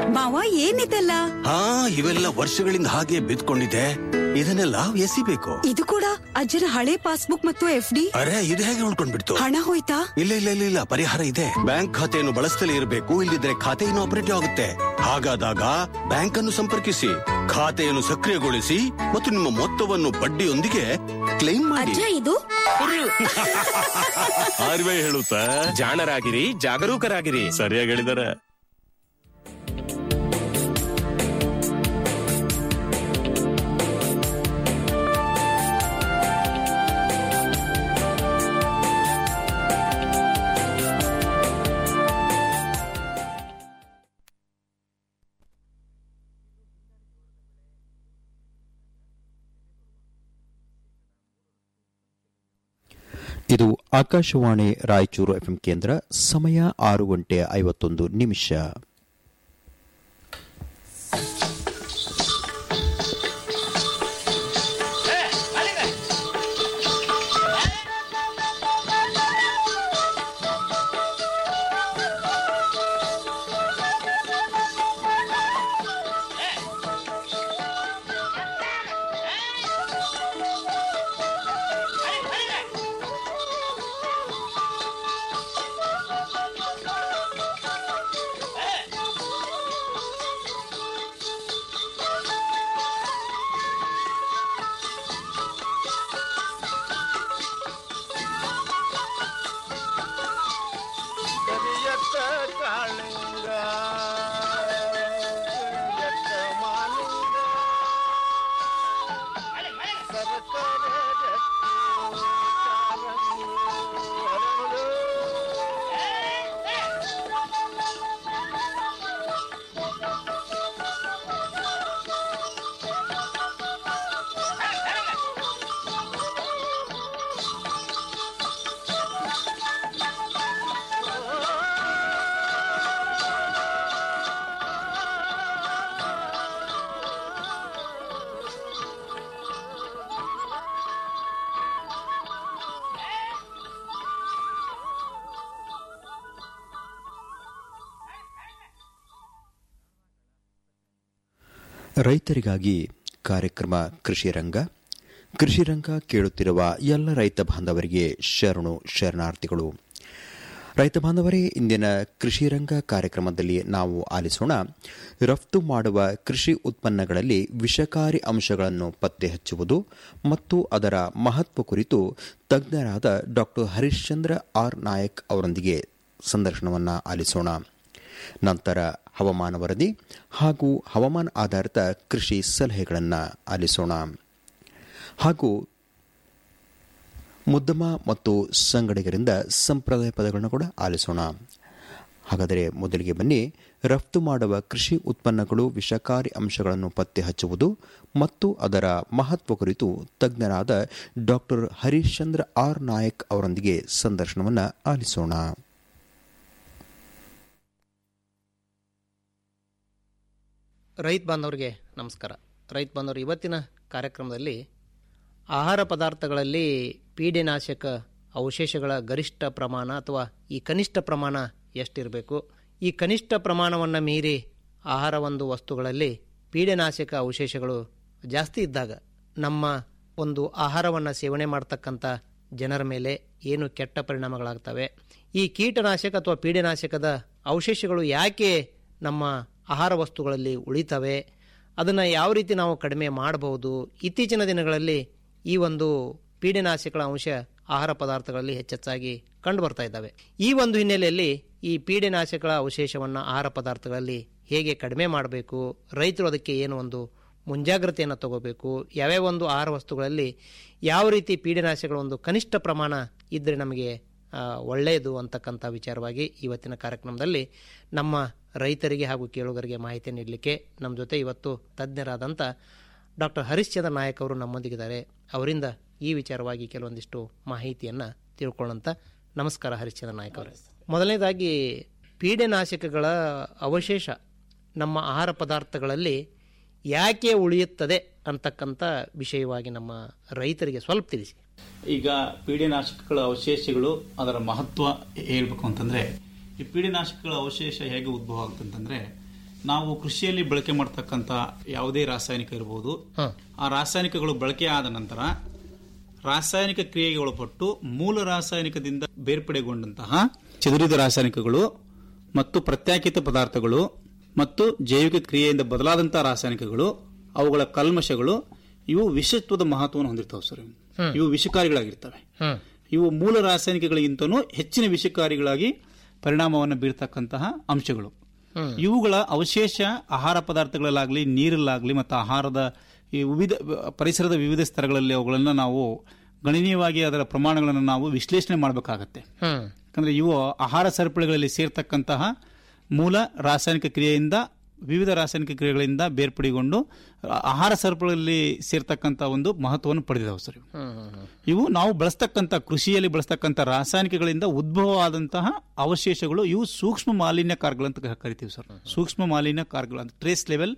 ಮಾವ ಏನಿದೆಲ್ಲ ಹಾ ಇವೆಲ್ಲ ವರ್ಷಗಳಿಂದ ಹಾಗೆ ಬಿದ್ಕೊಂಡಿದೆ ಇದನ್ನೆಲ್ಲ ಎಸಿಬೇಕು ಇದು ಕೂಡ ಅಜ್ಜನ ಹಳೆ ಪಾಸ್ಬುಕ್ ಮತ್ತು ಎಫ್ ಡಿ ಅರೆ ಇದು ಹೇಗೆ ಉಳ್ಕೊಂಡ್ಬಿಡ್ತು ಹಣ ಹೋಯ್ತಾ ಇಲ್ಲ ಇಲ್ಲ ಇಲ್ಲ ಇಲ್ಲ ಪರಿಹಾರ ಇದೆ ಬ್ಯಾಂಕ್ ಖಾತೆಯನ್ನು ಬಳಸ್ತಲೇ ಇರಬೇಕು ಇಲ್ಲದಿದ್ರೆ ಖಾತೆ ಇನ್ನು ಆಪರೇಟಿವ್ ಆಗುತ್ತೆ ಹಾಗಾದಾಗ ಬ್ಯಾಂಕ್ ಅನ್ನು ಸಂಪರ್ಕಿಸಿ ಖಾತೆಯನ್ನು ಸಕ್ರಿಯಗೊಳಿಸಿ ಮತ್ತು ನಿಮ್ಮ ಮೊತ್ತವನ್ನು ಬಡ್ಡಿಯೊಂದಿಗೆ ಕ್ಲೈಮ್ ಮಾಡಿ ಅಜ್ಜ ಇದು ಆರ್ವೇ ಹೇಳುತ್ತಾ ಜಾಣರಾಗಿರಿ ಜಾಗರೂಕರಾಗಿರಿ ಸರಿಯಾಗಿ ಹೇಳಿದಾರೆ ಇದು ಆಕಾಶವಾಣಿ ರಾಯಚೂರು ಎಫ್ಎಂ ಕೇಂದ್ರ ಸಮಯ ಆರು ಗಂಟೆ ಐವತ್ತೊಂದು ನಿಮಿಷ ಕರಿಯತ್ತ ಕಾಳಿಂಗ ಕರಿಯತ್ತ ಮಾಲಿಂಗ ಸರ್ಕಾರ ರೈತರಿಗಾಗಿ ಕಾರ್ಯಕ್ರಮ ಕೃಷಿ ರಂಗ ಕೃಷಿ ರಂಗ ಕೇಳುತ್ತಿರುವ ಎಲ್ಲ ರೈತ ಬಾಂಧವರಿಗೆ ಶರಣು ಶರಣಾರ್ಥಿಗಳು ರೈತ ಬಾಂಧವರೇ ಇಂದಿನ ಕೃಷಿ ರಂಗ ಕಾರ್ಯಕ್ರಮದಲ್ಲಿ ನಾವು ಆಲಿಸೋಣ ರಫ್ತು ಮಾಡುವ ಕೃಷಿ ಉತ್ಪನ್ನಗಳಲ್ಲಿ ವಿಷಕಾರಿ ಅಂಶಗಳನ್ನು ಪತ್ತೆ ಹಚ್ಚುವುದು ಮತ್ತು ಅದರ ಮಹತ್ವ ಕುರಿತು ತಜ್ಞರಾದ ಡಾಕ್ಟರ್ ಹರಿಶ್ಚಂದ್ರ ಆರ್ ನಾಯಕ್ ಅವರೊಂದಿಗೆ ಸಂದರ್ಶನವನ್ನು ಆಲಿಸೋಣ ನಂತರ ಹವಾಮಾನ ವರದಿ ಹಾಗೂ ಹವಾಮಾನ ಆಧಾರಿತ ಕೃಷಿ ಸಲಹೆಗಳನ್ನು ಆಲಿಸೋಣ ಹಾಗೂ ಮುದ್ದಮ ಮತ್ತು ಸಂಗಡಿಗರಿಂದ ಸಂಪ್ರದಾಯ ಪದಗಳನ್ನು ಕೂಡ ಆಲಿಸೋಣ ಹಾಗಾದರೆ ಮೊದಲಿಗೆ ಬನ್ನಿ ರಫ್ತು ಮಾಡುವ ಕೃಷಿ ಉತ್ಪನ್ನಗಳು ವಿಷಕಾರಿ ಅಂಶಗಳನ್ನು ಪತ್ತೆ ಹಚ್ಚುವುದು ಮತ್ತು ಅದರ ಮಹತ್ವ ಕುರಿತು ತಜ್ಞರಾದ ಡಾಕ್ಟರ್ ಹರಿಶ್ಚಂದ್ರ ಆರ್ ನಾಯಕ್ ಅವರೊಂದಿಗೆ ಸಂದರ್ಶನವನ್ನು ಆಲಿಸೋಣ ರೈತ ಬಾಂಧವರಿಗೆ ನಮಸ್ಕಾರ ರೈತ ಬಾಂಧವರು ಇವತ್ತಿನ ಕಾರ್ಯಕ್ರಮದಲ್ಲಿ ಆಹಾರ ಪದಾರ್ಥಗಳಲ್ಲಿ ಪೀಡೆನಾಶಕ ಅವಶೇಷಗಳ ಗರಿಷ್ಠ ಪ್ರಮಾಣ ಅಥವಾ ಈ ಕನಿಷ್ಠ ಪ್ರಮಾಣ ಎಷ್ಟಿರಬೇಕು ಈ ಕನಿಷ್ಠ ಪ್ರಮಾಣವನ್ನು ಮೀರಿ ಆಹಾರ ಒಂದು ವಸ್ತುಗಳಲ್ಲಿ ಪೀಡೆನಾಶಕ ಅವಶೇಷಗಳು ಜಾಸ್ತಿ ಇದ್ದಾಗ ನಮ್ಮ ಒಂದು ಆಹಾರವನ್ನು ಸೇವನೆ ಮಾಡ್ತಕ್ಕಂಥ ಜನರ ಮೇಲೆ ಏನು ಕೆಟ್ಟ ಪರಿಣಾಮಗಳಾಗ್ತವೆ ಈ ಕೀಟನಾಶಕ ಅಥವಾ ಪೀಡೆನಾಶಕದ ಅವಶೇಷಗಳು ಯಾಕೆ ನಮ್ಮ ಆಹಾರ ವಸ್ತುಗಳಲ್ಲಿ ಉಳಿತವೆ ಅದನ್ನು ಯಾವ ರೀತಿ ನಾವು ಕಡಿಮೆ ಮಾಡಬಹುದು ಇತ್ತೀಚಿನ ದಿನಗಳಲ್ಲಿ ಈ ಒಂದು ಪೀಡೆನಾಶಕಗಳ ಅಂಶ ಆಹಾರ ಪದಾರ್ಥಗಳಲ್ಲಿ ಹೆಚ್ಚೆಚ್ಚಾಗಿ ಕಂಡು ಬರ್ತಾ ಇದ್ದಾವೆ ಈ ಒಂದು ಹಿನ್ನೆಲೆಯಲ್ಲಿ ಈ ಪೀಡೆನಾಶಕಗಳ ಅವಶೇಷವನ್ನು ಆಹಾರ ಪದಾರ್ಥಗಳಲ್ಲಿ ಹೇಗೆ ಕಡಿಮೆ ಮಾಡಬೇಕು ರೈತರು ಅದಕ್ಕೆ ಏನು ಒಂದು ಮುಂಜಾಗ್ರತೆಯನ್ನು ತಗೋಬೇಕು ಯಾವ್ಯಾವ ಒಂದು ಆಹಾರ ವಸ್ತುಗಳಲ್ಲಿ ಯಾವ ರೀತಿ ಪೀಡೆನಾಶಕಗಳ ಒಂದು ಕನಿಷ್ಠ ಪ್ರಮಾಣ ಇದ್ದರೆ ನಮಗೆ ಆ, ಒಳ್ಳೆಯದು ಅಂತಕ್ಕಂಥ ವಿಚಾರವಾಗಿ ಇವತ್ತಿನ ಕಾರ್ಯಕ್ರಮದಲ್ಲಿ ನಮ್ಮ ರೈತರಿಗೆ ಹಾಗೂ ಕೇಳುಗರಿಗೆ ಮಾಹಿತಿ ನೀಡಲಿಕ್ಕೆ ನಮ್ಮ ಜೊತೆ ಇವತ್ತು ತಜ್ಞರಾದಂಥ ಡಾಕ್ಟರ್ ಹರಿಶ್ಚಂದ್ರ ನಾಯಕ್ ಅವರು ನಮ್ಮೊಂದಿಗಿದ್ದಾರೆ ಅವರಿಂದ ಈ ವಿಚಾರವಾಗಿ ಕೆಲವೊಂದಿಷ್ಟು ಮಾಹಿತಿಯನ್ನು ತಿಳ್ಕೊಳ್ಳೋಂಥ ನಮಸ್ಕಾರ ಹರಿಶ್ಚಂದ್ರ ನಾಯಕ್ ಅವರೇ ಮೊದಲನೇದಾಗಿ ಪೀಡೆನಾಶಕಗಳ ಅವಶೇಷ ನಮ್ಮ ಆಹಾರ ಪದಾರ್ಥಗಳಲ್ಲಿ ಯಾಕೆ ಉಳಿಯುತ್ತದೆ ಅಂತಕ್ಕಂಥ ವಿಷಯವಾಗಿ ನಮ್ಮ ರೈತರಿಗೆ ಸ್ವಲ್ಪ ತಿಳಿಸಿ ಈಗ ಪೀಡೆನಾಶಕಗಳ ಅವಶೇಷಗಳು ಅದರ ಮಹತ್ವ ಹೇಳ್ಬೇಕು ಅಂತಂದ್ರೆ ಈ ಪೀಡೆನಾಶಕಗಳ ಅವಶೇಷ ಹೇಗೆ ಉದ್ಭವ ಆಗುತ್ತಂತಂದ್ರೆ ನಾವು ಕೃಷಿಯಲ್ಲಿ ಬಳಕೆ ಮಾಡ್ತಕ್ಕಂಥ ಯಾವುದೇ ರಾಸಾಯನಿಕ ಇರಬಹುದು ಆ ರಾಸಾಯನಿಕಗಳು ಬಳಕೆ ಆದ ನಂತರ ರಾಸಾಯನಿಕ ಕ್ರಿಯೆಗೆ ಒಳಪಟ್ಟು ಮೂಲ ರಾಸಾಯನಿಕದಿಂದ ಬೇರ್ಪಡೆಗೊಂಡಂತಹ ಚದುರಿದ ರಾಸಾಯನಿಕಗಳು ಮತ್ತು ಪ್ರತ್ಯಾಕಿತ ಪದಾರ್ಥಗಳು ಮತ್ತು ಜೈವಿಕ ಕ್ರಿಯೆಯಿಂದ ಬದಲಾದಂತಹ ರಾಸಾಯನಿಕಗಳು ಅವುಗಳ ಕಲ್ಮಶಗಳು ಇವು ವಿಷತ್ವದ ಮಹತ್ವವನ್ನು ಹೊಂದಿರ್ತವೆ ಸರ್ ಇವು. ಇವು ವಿಷಕಾರಿಗಳಾಗಿರ್ತವೆ ಇವು ಮೂಲ ರಾಸಾಯನಿಕಗಳಿಗಿಂತನೂ ಹೆಚ್ಚಿನ ವಿಷಕಾರಿಗಳಾಗಿ ಪರಿಣಾಮವನ್ನು ಬೀರ್ತಕ್ಕಂತಹ ಅಂಶಗಳು ಇವುಗಳ ಅವಶೇಷ ಆಹಾರ ಪದಾರ್ಥಗಳಲ್ಲಾಗಲಿ ನೀರಲ್ಲಾಗಲಿ ಮತ್ತು ಆಹಾರದ ಈ ವಿವಿಧ ಪರಿಸರದ ವಿವಿಧ ಸ್ತರಗಳಲ್ಲಿ ಅವುಗಳನ್ನು ನಾವು ಗಣನೀಯವಾಗಿ ಅದರ ಪ್ರಮಾಣಗಳನ್ನು ನಾವು ವಿಶ್ಲೇಷಣೆ ಮಾಡಬೇಕಾಗತ್ತೆ ಯಾಕಂದ್ರೆ ಇವು ಆಹಾರ ಸರಪಳಿಗಳಲ್ಲಿ ಸೇರ್ತಕ್ಕಂತಹ ಮೂಲ ರಾಸಾಯನಿಕ ಕ್ರಿಯೆಯಿಂದ ವಿವಿಧ ರಾಸಾಯನಿಕ ಕ್ರಿಯೆಗಳಿಂದ ಬೇರ್ಪಡಿಗೊಂಡು ಆ- ಆಹಾರ ಸರಪಳಿಯಲ್ಲಿ ಸೇರ್ತಕ್ಕಂಥ ಒಂದು ಮಹತ್ವವನ್ನು ಪಡೆದಿದ್ದಾವೆ ಸರ್ ಇವು. ಇವು ನಾವು ಬಳಸ್ತಕ್ಕಂಥ ಕೃಷಿಯಲ್ಲಿ ಬಳಸ್ತಕ್ಕಂಥ ರಾಸಾಯನಿಕಗಳಿಂದ ಉದ್ಭವವಾದಂತಹ ಅವಶೇಷಗಳು ಇವು ಸೂಕ್ಷ್ಮ ಮಾಲಿನ್ಯಕಾರಗಳು ಅಂತ ಕರಿತೀವಿ ಸರ್ ಸೂಕ್ಷ್ಮ ಮಾಲಿನ್ಯಕಾರಗಳು ಅಂತ ಟ್ರೇಸ್ ಲೆವೆಲ್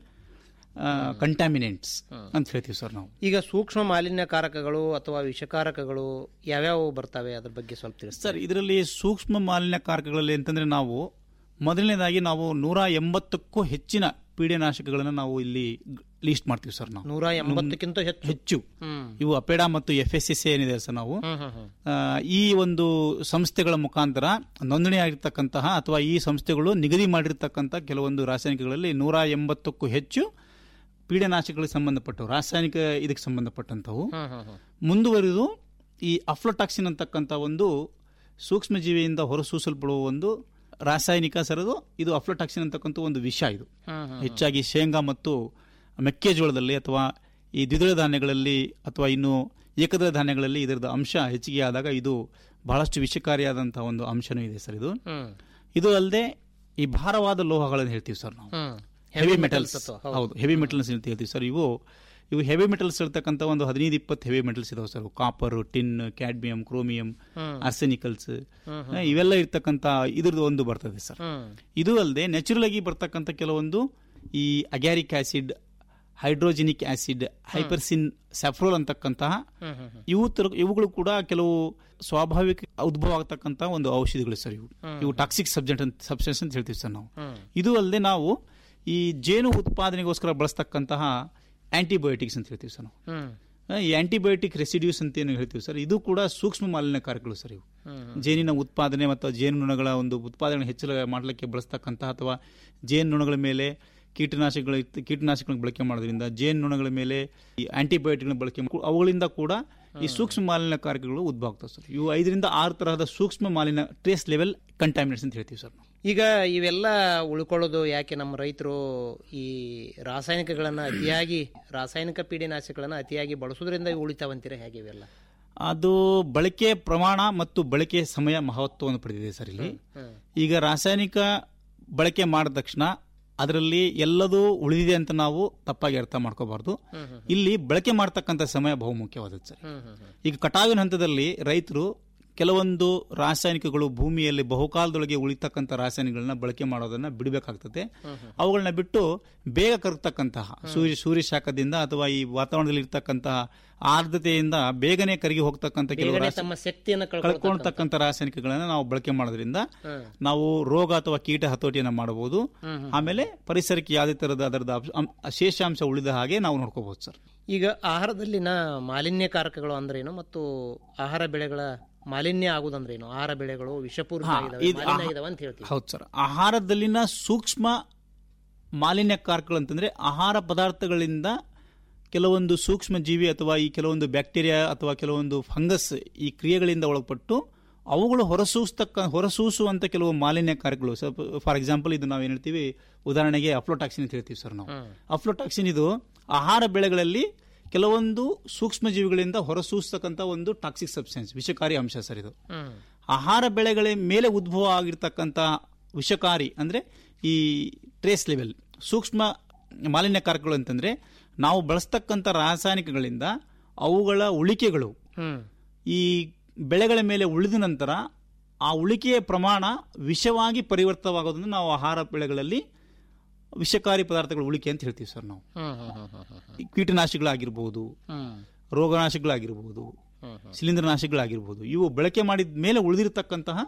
ಕಂಟ್ಯಾಮಿನೆಂಟ್ಸ್ ಅಂತ ಹೇಳ್ತೀವಿ ಸರ್ ನಾವು ಈಗ ಸೂಕ್ಷ್ಮ ಮಾಲಿನ್ಯಕಾರಕಗಳು ಅಥವಾ ವಿಷಕಾರಕಗಳು ಯಾವ್ಯಾವ ಬರ್ತವೆ ಅದ್ರ ಬಗ್ಗೆ ಸ್ವಲ್ಪ ತಿಳಿಸ್ತಾರೆ ಸರ್ ಇದರಲ್ಲಿ ಸೂಕ್ಷ್ಮ ಮಾಲಿನ್ಯಕಾರಕಗಳಲ್ಲಿ ಅಂತಂದ್ರೆ ನಾವು ಮೊದಲನೇದಾಗಿ ನಾವು ನೂರ ಎಂಬತ್ತಕ್ಕೂ ಹೆಚ್ಚಿನ ಪೀಡೆನಾಶಕಗಳನ್ನು ನಾವು ಇಲ್ಲಿ ಲೀಸ್ಟ್ ಮಾಡ್ತೀವಿ ಸರ್ ನಾವು ನೂರ ಎಂಬತ್ತಕ್ಕಿಂತ ಹೆಚ್ಚು ಹೆಚ್ಚು ಇವು ಅಪೇಡಾ ಮತ್ತು ಎಫ್ ಎಸ್ ಎಸ್ ಏನಿದೆ ಸರ್ ನಾವು ಆ, ಈ ಒಂದು ಸಂಸ್ಥೆಗಳ ಮುಖಾಂತರ ನೋಂದಣಿ ಆಗಿರ್ತಕ್ಕಂತಹ ಅಥವಾ ಈ ಸಂಸ್ಥೆಗಳು ನಿಗದಿ ಮಾಡಿರ್ತಕ್ಕಂಥ ಕೆಲವೊಂದು ರಾಸಾಯನಿಕಗಳಲ್ಲಿ ನೂರ ಎಂಬತ್ತಕ್ಕೂ ಹೆಚ್ಚು ಪೀಡನಾಶಕಗಳಿಗೆ ಸಂಬಂಧಪಟ್ಟವು ರಾಸಾಯನಿಕ ಇದಕ್ಕೆ ಸಂಬಂಧಪಟ್ಟಂತವು ಮುಂದುವರಿದು ಈ ಅಫ್ಲೋಟಾಕ್ಸಿನ್ ಅಂತಕ್ಕಂಥ ಒಂದು ಸೂಕ್ಷ್ಮಜೀವಿಯಿಂದ ಹೊರಸೂಸಲ್ಪಡುವ ಒಂದು ರಾಸಾಯನಿಕ ಸರದು ಇದು ಅಫ್ಲೋಟಾಕ್ಸಿನ್ ಅಂತಕ್ಕಂಥ ಒಂದು ವಿಷ ಇದು ಹೆಚ್ಚಾಗಿ ಶೇಂಗಾ ಮತ್ತು ಮೆಕ್ಕೆಜೋಳದಲ್ಲಿ ಅಥವಾ ಈ ದ್ವಿದಳ ಧಾನ್ಯಗಳಲ್ಲಿ ಅಥವಾ ಇನ್ನು ಏಕದಳ ಧಾನ್ಯಗಳಲ್ಲಿ ಇದರದ ಅಂಶ ಹೆಚ್ಚಿಗೆ ಆದಾಗ ಇದು ಬಹಳಷ್ಟು ವಿಷಕಾರಿಯಾದಂತಹ ಒಂದು ಅಂಶನೂ ಇದೆ ಸರ್ ಇದು ಇದು ಅಲ್ಲದೆ ಈ ಭಾರವಾದ ಲೋಹಗಳನ್ನು ಹೇಳ್ತೀವಿ ಸರ್ ನಾವು ಹೆವಿ ಮೆಟಲ್ಸ್ ಹೌದು ಹೆವಿ ಮೆಟಲ್ಸ್ ಅಂತ ಹೇಳ್ತೀವಿ ಸರ್ ಇವು ಇವು ಹೆವಿ ಮೆಟಲ್ಸ್ ಇರ್ತಕ್ಕಂಥ ಒಂದು ಹದಿನೈದು ಇಪ್ಪತ್ತು ಹೆವಿ ಮೆಟಲ್ಸ್ ಇದಾವೆ sir copper tin cadmium chromium arsenicals ಇವೆಲ್ಲ ಇರ್ತಕ್ಕಂಥ ಇದ್ರದ್ದು ಒಂದು ಬರ್ತದೆ ಸರ್ ಇದು ಅಲ್ಲದೆ ನ್ಯಾಚುರಲ್ ಆಗಿ ಬರ್ತಕ್ಕಂಥ ಕೆಲವೊಂದು ಈ ಅಗ್ಯಾರಿಕ್ ಆಸಿಡ್ ಹೈಡ್ರೋಜೆನಿಕ್ ಆಸಿಡ್ ಹೈಪರ್ಸಿನ್ ಸ್ಯಾಫ್ರೋಲ್ ಅಂತಕ್ಕಂತಹ ಇವು ತರ- ಇವುಗಳು ಕೂಡ ಕೆಲವು ಸ್ವಾಭಾವಿಕ ಉದ್ಭವ ಆಗ್ತಕ್ಕಂಥ ಒಂದು ಔಷಧಿಗಳು ಸರ್ ಇವು ಇವು ಟಾಕ್ಸಿಕ್ ಸಬ್ಜೆಕ್ಟ್ ಅಂತ ಸಬ್ಸ್ಟೆನ್ಸ್ ಅಂತ ಹೇಳ್ತೀವಿ ಸರ್ ನಾವು ಇದು ಅಲ್ಲದೆ ನಾವು ಈ ಜೇನು ಉತ್ಪಾದನೆಗೋಸ್ಕರ ಬಳಸ್ತಕ್ಕಂತಹ ಆಂಟಿಬಯೋಟಿಕ್ಸ್ ಅಂತ ಹೇಳ್ತೀವಿ ಸರ್ ನಾವು ಆ, ಈ ಆಂಟಿಬಯೋಟಿಕ್ ರೆಸಿಡ್ಯೂಸ್ ಅಂತ ಏನು ಹೇಳ್ತೀವಿ ಸರ್ ಇದು ಕೂಡ ಸೂಕ್ಷ್ಮ ಮಾಲಿನ್ಯಕಾರಕಗಳು ಸರ್ ಇವು ಜೇನಿನ ಉತ್ಪಾದನೆ ಮತ್ತು ಜೇನುನೊಣಗಳ ಒಂದು ಉತ್ಪಾದನೆ ಹೆಚ್ಚಳ ಮಾಡಲಿಕ್ಕೆ ಬಳಸ್ತಕ್ಕಂಥ ಅಥವಾ ಜೇನುನೊಣಗಳ ಮೇಲೆ ಕೀಟನಾಶಕಗಳ ಕೀಟನಾಶಕಗಳನ್ನು ಬಳಕೆ ಮಾಡೋದ್ರಿಂದ ಜೇನುನೊಣಗಳ ಮೇಲೆ ಈ ಆಂಟಿಬಯೋಟಿಕ್ನ ಬಳಕೆ ಮಾಡ್- ಅವುಗಳಿಂದ ಕೂಡ ಈ ಸೂಕ್ಷ್ಮ ಮಾಲಿನ್ಯಕಾರಕಗಳು ಉದ್ಭವ ಆಗ್ತವೆ ಸರ್ ಇವು ಐದರಿಂದ ಆರು ತರಹದ ಸೂಕ್ಷ್ಮ ಮಾಲಿನ್ಯ ಟ್ರೇಸ್ ಲೆವೆಲ್ ಕಂಟಾಮಿನೇಟ್ಸ್ ಅಂತ ಹೇಳ್ತೀವಿ ಸರ್ ನಾವು ಈಗ ಇವೆಲ್ಲ ಉಳ್ಕೊಳ್ಳೋದು ಯಾಕೆ ನಮ್ಮ ರೈತರು ಈ ರಾಸಾಯನಿಕಗಳನ್ನ ಅತಿಯಾಗಿ ರಾಸಾಯನಿಕ ಪೀಡೆನಾಶಕಗಳನ್ನ ಅತಿಯಾಗಿ ಬಳಸೋದ್ರಿಂದ ಇವು ಉಳಿತಾವಂತೀರ ಹೇಗೆ ಇವೆಲ್ಲ ಅದು ಬಳಕೆ ಪ್ರಮಾಣ ಮತ್ತು ಬಳಕೆ ಸಮಯ ಮಹತ್ವವನ್ನು ಪಡೆದಿದೆ ಸರ್ ಇಲ್ಲಿ ಈಗ ರಾಸಾಯನಿಕ ಬಳಕೆ ಮಾಡಿದ ತಕ್ಷಣ ಅದರಲ್ಲಿ ಎಲ್ಲದೂ ಉಳಿದಿದೆ ಅಂತ ನಾವು ತಪ್ಪಾಗಿ ಅರ್ಥ ಮಾಡ್ಕೋಬಾರ್ದು ಇಲ್ಲಿ ಬಳಕೆ ಮಾಡ್ತಕ್ಕಂಥ ಸಮಯ ಬಹುಮುಖ್ಯವಾದದ್ದು ಸರ್ ಈಗ ಕಟಾವಿನ ಹಂತದಲ್ಲಿ ರೈತರು ಕೆಲವೊಂದು ರಾಸಾಯನಿಕಗಳು ಭೂಮಿಯಲ್ಲಿ ಬಹುಕಾಲದೊಳಗೆ ಉಳಿತಕ್ಕಂಥ ರಾಸಾಯನಿಕಗಳನ್ನ ಬಳಕೆ ಮಾಡೋದನ್ನ ಬಿಡಬೇಕಾಗ್ತದೆ ಅವುಗಳನ್ನ ಬಿಟ್ಟು ಬೇಗ ಕರಗ್ತಕ್ಕಂತಹ ಸೂರ್ಯ ಸೂರ್ಯ ಶಾಖದಿಂದ ಅಥವಾ ಈ ವಾತಾವರಣದಲ್ಲಿ ಇರ್ತಕ್ಕಂತಹ ಆರ್ದ್ರತೆಯಿಂದ ಬೇಗನೆ ಕರಗಿ ಹೋಗ್ತಕ್ಕಂಥ ಕೆಲವು ಬೇಗನೆ ರಾಸ- ತಮ್ಮ ಶಕ್ತಿಯನ್ನು ಕಳ್ಕೊಳ್ತಕ್ಕಂಥ- ಕಳ್ಕೊಳ್ತಕ್ಕಂಥ ರಾಸಾಯನಿಕಗಳನ್ನ ನಾವು ಬಳಕೆ ಮಾಡೋದ್ರಿಂದ ನಾವು ರೋಗ ಅಥವಾ ಕೀಟ ಹತೋಟಿಯನ್ನ ಮಾಡಬಹುದು ಆಮೇಲೆ ಪರಿಸರಕ್ಕೆ ಯಾವುದೇ ತರದ ಅದರದ ಅಂಶ- ಅಂ- ಶೇಷಾಂಶ ಉಳಿದ ಹಾಗೆ ನಾವು ನೋಡ್ಕೋಬಹುದು ಸರ್ ಈಗ ಆಹಾರದಲ್ಲಿನ ಮಾಲಿನ್ಯಕಾರಕಗಳು ಅಂದ್ರೇನು ಮತ್ತು ಆಹಾರ ಬೆಳೆಗಳ ಮಾಲಿನ್ಯ ಆಗುದಂದ್ರೇನು ಆಹಾರ ಬೆಳೆಗಳು ವಿಷಪೂರಿತ ಹಾ, ಆಗಿದಾವೆ, ಇದು ಮಾಲಿನ್ಯ ಆಹಾ- ಆಗಿದಾವೆ ಅಂತ ಹೇಳ್ತೀವಿ ಹೌದು ಸರ್ ಆಹಾರದಲ್ಲಿನ ಸೂಕ್ಷ್ಮ ಮಾಲಿನ್ಯಕಾರಕಗಳು ಅಂತಂದ್ರೆ ಆಹಾರ ಪದಾರ್ಥಗಳಿಂದ ಕೆಲವೊಂದು ಸೂಕ್ಷ್ಮ ಜೀವಿ ಅಥವಾ ಈ ಕೆಲವೊಂದು ಬ್ಯಾಕ್ಟೀರಿಯಾ ಅಥವಾ ಕೆಲವೊಂದು ಫಂಗಸ್ ಈ ಕ್ರಿಯೆಗಳಿಂದ ಒಳಪಟ್ಟು ಅವುಗಳು ಹೊರಸೂಸ್ತಕ್ಕ ಹೊರಸೂಸುವಂತ ಕೆಲವು ಮಾಲಿನ್ಯಕಾರಕಗಳು ಫಾರ್ ಎಕ್ಸಾಂಪಲ್ ಇದು ನಾವು ಏನ್ ಹೇಳ್ತೀವಿ ಉದಾಹರಣೆಗೆ ಅಫ್ಲೋಟಾಕ್ಸಿನ್ ಅಂತ ಹೇಳ್ತೀವಿ ಸರ್ ನಾವು ಅಫ್ಲೋಟಾಕ್ಸಿನ್ ಇದು ಆಹಾರ ಬೆಳೆಗಳಲ್ಲಿ ಕೆಲವೊಂದು ಸೂಕ್ಷ್ಮ ಜೀವಿಗಳಿಂದ ಹೊರಸೂಸ್ತಕ್ಕಂಥ ಒಂದು ಟಾಕ್ಸಿಕ್ ಸಬ್ಸ್ಟೆನ್ಸ್ ವಿಷಕಾರಿ ಅಂಶ ಸರ್ ಇದು ಆಹಾರ ಬೆಳೆಗಳ ಮೇಲೆ ಉದ್ಭವ ಆಗಿರ್ತಕ್ಕಂಥ ವಿಷಕಾರಿ ಅಂದ್ರೆ ಈ ಟ್ರೇಸ್ ಲೆವೆಲ್ ಸೂಕ್ಷ್ಮ ಮಾಲಿನ್ಯಕಾರಕಗಳು ಅಂತಂದ್ರೆ ನಾವು ಬಳಸ್ತಕ್ಕಂಥ ರಾಸಾಯನಿಕಗಳಿಂದ ಅವುಗಳ ಉಳಿಕೆಗಳು ಈ ಬೆಳೆಗಳ ಮೇಲೆ ಉಳಿದ ನಂತರ ಆ ಉಳಿಕೆಯ ಪ್ರಮಾಣ ವಿಷವಾಗಿ ಪರಿವರ್ತವಾಗೋದನ್ನು ನಾವು ಆಹಾರ ಬೆಳೆಗಳಲ್ಲಿ ವಿಷಕಾರಿ ಪದಾರ್ಥಗಳ ಉಳಿಕೆ ಅಂತ ಹೇಳ್ತೀವಿ ಸರ್ ನಾವು ಈ ಕೀಟನಾಶಕಗಳಾಗಿರ್ಬೋದು ರೋಗನಾಶಕಗಳಾಗಿರ್ಬೋದು ಶಿಲೀಂಧ್ರನಾಶಕಗಳಾಗಿರ್ಬೋದು ಇವು ಬಳಕೆ ಮಾಡಿದ ಮೇಲೆ ಉಳಿದಿರತಕ್ಕಂತಹ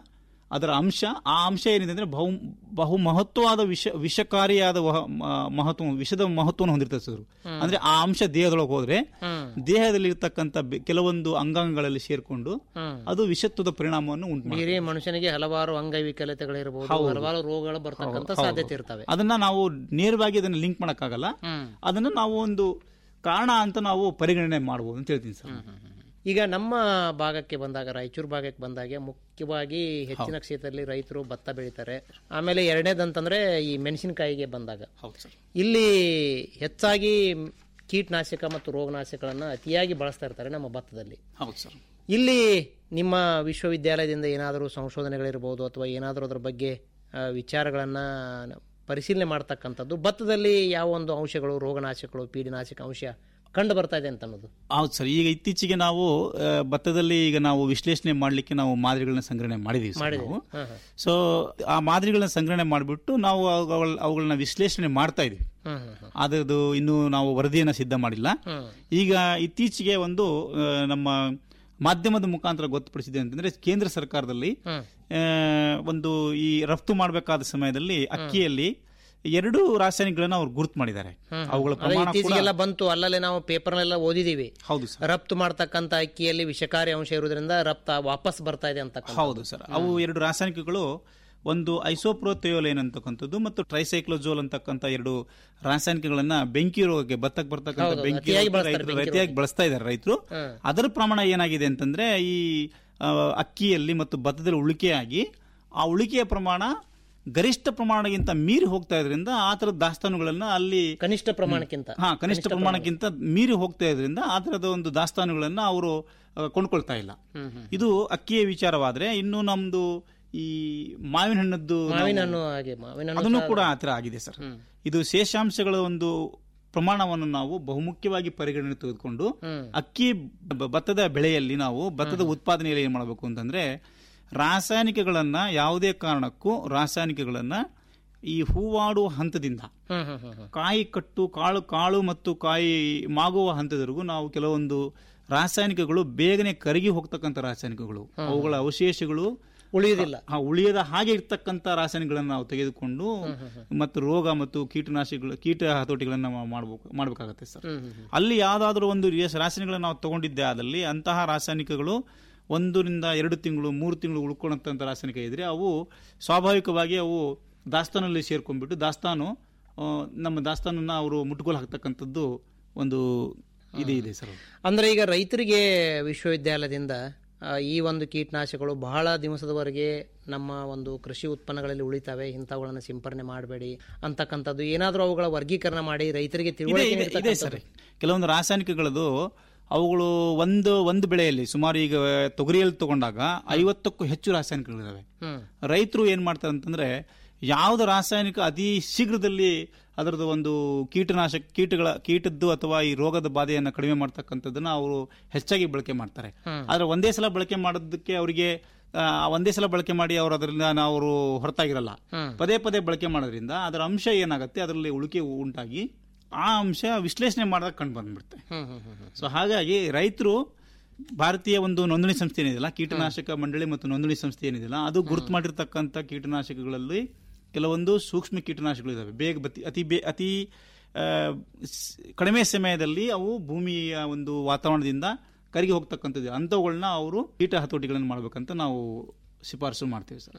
ಅದರ ಅಂಶ ಆ ಅಂಶ ಏನಿದೆ ಅಂದ್ರೆ ಬಹು ಬಹು ಮಹತ್ವವಾದ ವಿಷ ವಿಷಕಾರಿಯಾದ ವಹ- ಮ- ಮಹತ್ವ ವಿಷದ ಮಹತ್ವವನ್ನು ಹೊಂದಿರ್ತದೆ ಸರ್ ಅಂದ್ರೆ ಆ ಅಂಶ ದೇಹದೊಳಗೆ ಹೋದ್ರೆ ದೇಹದಲ್ಲಿ ಇರ್ತಕ್ಕಂಥ ಬೆ- ಕೆಲವೊಂದು ಅಂಗಾಂಗಗಳಲ್ಲಿ ಸೇರ್ಕೊಂಡು ಅದು ವಿಷತ್ವದ ಪರಿಣಾಮವನ್ನು ಉಂಟು ಮಾಡುತ್ತೆ. ಬೇರೆ ಮನುಷ್ಯನಿಗೆ ಹಲವಾರು ಅಂಗವೈಕಲ್ಯತೆಗಳಿರಬಹುದು ಹಲವಾರು ರೋಗಗಳು ಬರ್ತಕ್ಕಂಥ ಸಾಧ್ಯತೆ ಇರ್ತವೆ ಅದನ್ನ ನಾವು ನೇರವಾಗಿ ಅದನ್ನ ಲಿಂಕ್ ಮಾಡಕ್ಕಾಗಲ್ಲ ಅದನ್ನ ನಾವು ಒಂದು ಕಾರಣ ಅಂತ ನಾವು ಪರಿಗಣನೆ ಮಾಡಬಹುದು ಅಂತ ಹೇಳ್ತೀನಿ ಸರ್ ಈಗ ನಮ್ಮ ಭಾಗಕ್ಕೆ ಬಂದಾಗ ರಾಯಚೂರು ಭಾಗಕ್ಕೆ ಬಂದಾಗ ಮುಖ್ಯವಾಗಿ ಹೆಚ್ಚಿನ ಕ್ಷೇತ್ರದಲ್ಲಿ ರೈತರು ಭತ್ತ ಬೆಳೀತಾರೆ ಆಮೇಲೆ ಎರಡನೇದಂತಂದ್ರೆ ಈ ಮೆಣಸಿನಕಾಯಿಗೆ ಬಂದಾಗ ಹೌದು ಸರ್ ಇಲ್ಲಿ ಹೆಚ್ಚಾಗಿ ಕೀಟನಾಶಕ ಮತ್ತು ರೋಗನಾಶಕಗಳನ್ನು ಅತಿಯಾಗಿ ಬಳಸ್ತಾ ಇರ್ತಾರೆ ನಮ್ಮ ಭತ್ತದಲ್ಲಿ ಹೌದು ಸರ್ ಇಲ್ಲಿ ನಿಮ್ಮ ವಿಶ್ವವಿದ್ಯಾಲಯದಿಂದ ಏನಾದರೂ ಸಂಶೋಧನೆಗಳಿರ್ಬೋದು ಅಥವಾ ಏನಾದರೂ ಅದರ ಬಗ್ಗೆ ಆ, ವಿಚಾರಗಳನ್ನ ಪರಿಶೀಲನೆ ಮಾಡ್ತಕ್ಕಂಥದ್ದು ಭತ್ತದಲ್ಲಿ ಯಾವ ಒಂದು ಅಂಶಗಳು ರೋಗನಾಶಕಗಳು ಪೀಡಿನಾಶಕ ಅಂಶ ಕಂಡು ಬರ್ತಾ ಇದೆ ಅಂತ ಅನ್ನೋದು ಹೌದು ಸರ್ ಈಗ ಇತ್ತೀಚೆಗೆ ನಾವು ಆ, ಭತ್ತದಲ್ಲಿ ಈಗ ನಾವು ವಿಶ್ಲೇಷಣೆ ಮಾಡಲಿಕ್ಕೆ ನಾವು ಮಾದರಿಗಳನ್ನ ಸಂಗ್ರಹಣೆ ಮಾಡಿದೀವಿ ಸರ್ ನಾವು ಹಾ, ಹಾ. ಸೊ ಆ ಮಾದರಿಗಳನ್ನ ಸಂಗ್ರಹಣೆ ಮಾಡಿಬಿಟ್ಟು ನಾವು ಅವುಗಳ- ಅವುಗಳನ್ನ ವಿಶ್ಲೇಷಣೆ ಮಾಡ್ತಾ ಇದೀವಿ ಹ್ಮ್ ಹ್ಮ್ ಹ್ಮ್. ಅದರದ್ದು ಇನ್ನೂ ನಾವು ವರದಿಯನ್ನು ಸಿದ್ಧ ಮಾಡಿಲ್ಲ ಈಗ ಇತ್ತೀಚೆಗೆ ಒಂದು ಆ, ನಮ್ಮ ಮಾಧ್ಯಮದ ಮುಖಾಂತರ ಗೊತ್ತುಪಡಿಸಿದೆ ಅಂತಂದ್ರೆ ಕೇಂದ್ರ ಸರ್ಕಾರದಲ್ಲಿ ಆ, ಒಂದು ಈ ರಫ್ತು ಮಾಡಬೇಕಾದ ಸಮಯದಲ್ಲಿ ಅಕ್ಕಿಯಲ್ಲಿ ಎರಡು ರಾಸಾಯನಿಕಗಳನ್ನ ಅವ್ರು ಗುರುತು ಮಾಡಿದ್ದಾರೆ ಅವುಗಳ ಅದೇ ಪ್ರಮಾಣ ಕೂಡ ಇತ್ತೀಚೆಗೆಲ್ಲ ಬಂತು ಅಲ್ಲಲ್ಲೇ ನಾವು ಪೇಪರ್ನೆಲ್ಲ ಓದಿದೀವಿ ಹೌದು ಸರ್ ರಫ್ತು ಮಾಡ್ತಕ್ಕಂಥ ಅಕ್ಕಿಯಲ್ಲಿ ವಿಷಕಾರಿ ಅಂಶ ಇರುವುದರಿಂದ ರಫ್ತ ವಾಪಸ್ ಬರ್ತಾ ಇದೆ ಅಂತ ಹೌದು ಸರ್ ಅವು ಎರಡು ರಾಸಾಯನಿಕಗಳು ಒಂದು ಐಸೋಪ್ರೋಥಿಯೋಲೇನ್ ಅಂತಕ್ಕಂಥದ್ದು ಮತ್ತು ಟ್ರೈಸೈಕ್ಲೋಜೋಲ್ ಅಂತಕ್ಕಂಥ ಎರಡು ರಾಸಾಯನಿಕಗಳನ್ನ ಬೆಂಕಿ ರೋಗಕ್ಕೆ ಭತ್ತಕ್ಕೆ ಬರ್ತಕ್ಕಂಥ ಬೆಂಕಿ ಅತಿಯಾಗಿ ರೋಗಕ್ಕೆ ಬಳಸ್ತಾರೆ ರೈತರು ಅತಿಯಾಗಿ ಬಳಸ್ತಾ ಇದ್ದಾರೆ ರೈತರು ಅದರ ಪ್ರಮಾಣ ಏನಾಗಿದೆ ಅಂತಂದ್ರೆ ಈ ಆ, ಅಕ್ಕಿಯಲ್ಲಿ ಮತ್ತು ಭತ್ತದಲ್ಲಿ ಉಳಿಕೆಯಾಗಿ ಆ ಉಳಿಕೆಯ ಪ್ರಮಾಣ ಗರಿಷ್ಠ ಪ್ರಮಾಣಕ್ಕಿಂತ ಮೀರಿ ಹೋಗ್ತಾ ಇದರಿಂದ ಆ ತರದ ದಾಸ್ತಾನುಗಳನ್ನ ಅಲ್ಲಿ ಕನಿಷ್ಠ ಪ್ರಮಾಣಕ್ಕಿಂತ ಹಾ ಕನಿಷ್ಠ ಪ್ರಮಾಣಕ್ಕಿಂತ ಮೀರಿ ಹೋಗ್ತಾ ಇದರಿಂದ ಆ ತರದ ಒಂದು ದಾಸ್ತಾನುಗಳನ್ನ ಅವರು ಆ, ಕೊಂಡ್ಕೊಳ್ತಾ ಇಲ್ಲ ಇದು ಅಕ್ಕಿಯ ವಿಚಾರವಾದ್ರೆ ಇನ್ನು ನಮ್ದು ಈ ಮಾವಿನ ಹಣ್ಣದ್ದು ನಾವು- ಮಾವಿನ ಹಣ್ಣು ಹಾಗೆ ಮಾವಿನ ಹಣ್ಣು ಅದನ್ನು ಕೂಡ ಆತರ ಆಗಿದೆ ಸರ್ ಇದು ಶೇಷಾಂಶಗಳ ಒಂದು ಪ್ರಮಾಣವನ್ನು ನಾವು ಬಹುಮುಖ್ಯವಾಗಿ ಪರಿಗಣನೆ ತೆಗೆದುಕೊಂಡು ಅಕ್ಕಿ ಬ- ಭತ್ತದ ಬೆಳೆಯಲ್ಲಿ ನಾವು ಭತ್ತದ ಉತ್ಪಾದನೆಯಲ್ಲಿ ಏನ್ ಮಾಡಬೇಕು ಅಂತಂದ್ರೆ ರಾಸಾಯನಿಕಗಳನ್ನ ಯಾವುದೇ ಕಾರಣಕ್ಕೂ ರಾಸಾಯನಿಕಗಳನ್ನ ಈ ಹೂವಾಡುವ ಹಂತದಿಂದ ಹ್ಮ್ ಹ್ಮ್ ಹ್ಮ್ ಹ್ಮ್. ಕಾಯಿ ಕಟ್ಟು ಕಾಳು ಕಾಳು ಮತ್ತು ಕಾಯಿ ಮಾಗುವ ಹಂತದವರೆಗೂ ನಾವು ಕೆಲವೊಂದು ರಾಸಾಯನಿಕಗಳು ಬೇಗನೆ ಕರಗಿ ಹೋಗ್ತಕ್ಕಂಥ ರಾಸಾಯನಿಕಗಳು ಅವುಗಳ ಅವಶೇಷಗಳು ಉಳಿಯುವುದಿಲ್ಲ ಆ ಉಳಿಯದ ಹಾಗೆ ಇರ್ತಕ್ಕಂಥ ರಾಸಾಯನಿಕಗಳನ್ನು ನಾವು ತೆಗೆದುಕೊಂಡು ಮತ್ತು ರೋಗ ಮತ್ತು ಕೀಟನಾಶಕಗಳು ಕೀಟ ಹತೋಟಿಗಳನ್ನ ನಾವು ಮಾಡ್ಬೇಕು ಮಾಡಬೇಕಾಗತ್ತೆ ಸರ್ ಅಲ್ಲಿ ಯಾವ್ದಾದ್ರು ಒಂದು ರಿಯಸ್- ರಾಸಾಯನಿಕಗಳನ್ನ ನಾವು ತಗೊಂಡಿದ್ದೆ ಆದಲ್ಲಿ ಅಂತಹ ರಾಸಾಯನಿಕಗಳು ಒಂದರಿಂದ ಎರಡು ತಿಂಗಳು ಮೂರು ತಿಂಗಳು ಉಳ್ಕೊಳ್ಳೋಂಥ ರಾಸಾಯನಿಕ ಇದ್ರೆ ಅವು ಸ್ವಾಭಾವಿಕವಾಗಿ ಅವು ದಾಸ್ತಾನಲ್ಲಿ ಸೇರ್ಕೊಂಡ್ಬಿಟ್ಟು ದಾಸ್ತಾನು ಆ, ನಮ್ಮ ದಾಸ್ತಾನನ್ನ ಅವರು ಮುಟ್ಟುಗೋಲು ಹಾಕ್ತಕ್ಕಂಥದ್ದು ಒಂದು ಇದೆ ಇದೆ ಸರ್ ಅಂದ್ರೆ ಈಗ ರೈತರಿಗೆ ವಿಶ್ವವಿದ್ಯಾಲಯದಿಂದ ಆ, ಈ ಒಂದು ಕೀಟನಾಶಕಗಳು ಬಹಳ ದಿವಸದವರೆಗೆ ನಮ್ಮ ಒಂದು ಕೃಷಿ ಉತ್ಪನ್ನಗಳಲ್ಲಿ ಉಳಿತಾವೆ ಇಂಥವುಗಳನ್ನು ಸಿಂಪರಣೆ ಮಾಡಬೇಡಿ ಅಂತಕ್ಕಂಥದ್ದು ಏನಾದರೂ ಅವುಗಳ ವರ್ಗೀಕರಣ ಮಾಡಿ ರೈತರಿಗೆ ಇದೆ ತಿಳುವಳಿಕೆ ಇದೆ ಇದೆ ನೀಡ್ತಕ್ಕಂಥದ್ದು. ಸರ್ ಕೆಲವೊಂದು ರಾಸಾಯನಿಕಗಳದು ಅವುಗಳು ಒಂದು ಒಂದು ಬೆಳೆಯಲ್ಲಿ ಸುಮಾರು ಈಗ ತೊಗರಿಯಲ್ಲಿ ತಗೊಂಡಾಗ ಐವತ್ತಕ್ಕೂ ಹೆಚ್ಚು ರಾಸಾಯನಿಕಗಳಿದಾವೆ ಹ್ಮ್ ರೈತರು ಏನ್ ಮಾಡ್ತಾರೆ ಅಂತಂದ್ರೆ ಯಾವ್ದು ರಾಸಾಯನಿಕ ಅತಿ ಶೀಘ್ರದಲ್ಲಿ ಅದರದ್ದು ಒಂದು ಕೀಟನಾಶಕ ಕೀಟಗಳ ಕೀಟದ್ದು ಅಥವಾ ಈ ರೋಗದ ಬಾಧೆಯನ್ನ ಕಡಿಮೆ ಮಾಡ್ತಕ್ಕಂಥದ್ದನ್ನ ಅವರು ಹೆಚ್ಚಾಗಿ ಬಳಕೆ ಮಾಡ್ತಾರೆ ಆದ್ರೆ ಒಂದೇ ಸಲ ಬಳಕೆ ಮಾಡೋದಕ್ಕೆ ಅವರಿಗೆ ಆ, ಒಂದೇ ಸಲ ಬಳಕೆ ಮಾಡಿ ಅವರು ಅದರಿಂದ ಅವರು ಹೊರತಾಗಿರಲ್ಲ ಪದೇ ಪದೇ ಬಳಕೆ ಮಾಡೋದ್ರಿಂದ ಅದರ ಅಂಶ ಏನಾಗುತ್ತೆ ಅದರಲ್ಲಿ ಉಳಿಕೆ ಉಂಟಾಗಿ ಆ ಅಂಶ ವಿಶ್ಲೇಷಣೆ ಮಾಡಿದಾಗ ಕಂಡು ಬಂದ್ಬಿಡುತ್ತೆ ಹ್ಮ್ ಹ್ಮ್ ಹ್ಮ್ ಹ್ಮ್. ಸೊ ಹಾಗಾಗಿ ರೈತರು ಭಾರತೀಯ ಒಂದು ನೋಂದಣಿ ಸಂಸ್ಥೆ ಏನಿದೆಯಲ್ಲ ಕೀಟನಾಶಕ ಮಂಡಳಿ ಮತ್ತು ನೋಂದಣಿ ಸಂಸ್ಥೆ ಏನಿದೆಯಲ್ಲ ಅದು ಗುರುತು ಮಾಡಿರ್ತಕ್ಕಂಥ ಕೀಟನಾಶಕಗಳಲ್ಲಿ ಕೆಲವೊಂದು ಸೂಕ್ಷ್ಮ ಕೀಟನಾಶಕಗಳು ಇದಾವೆ ಬೇಗ ಬತ್ತಿ ಅತಿ ಬೇ ಅತಿ ಆ, ಸ್- ಕಡಿಮೆ ಸಮಯದಲ್ಲಿ ಅವು ಭೂಮಿಯ ಒಂದು ವಾತಾವರಣದಿಂದ ಕರಗಿ ಹೋಗ್ತಕ್ಕಂಥದ್ದು ಅಂಥವುಗಳನ್ನ ಅವರು ಕೀಟ ಹತೋಟಿಗಳನ್ನು ಮಾಡ್ಬೇಕಂತ ನಾವು ಶಿಫಾರಸು ಮಾಡ್ತೀವಿ ಸರ್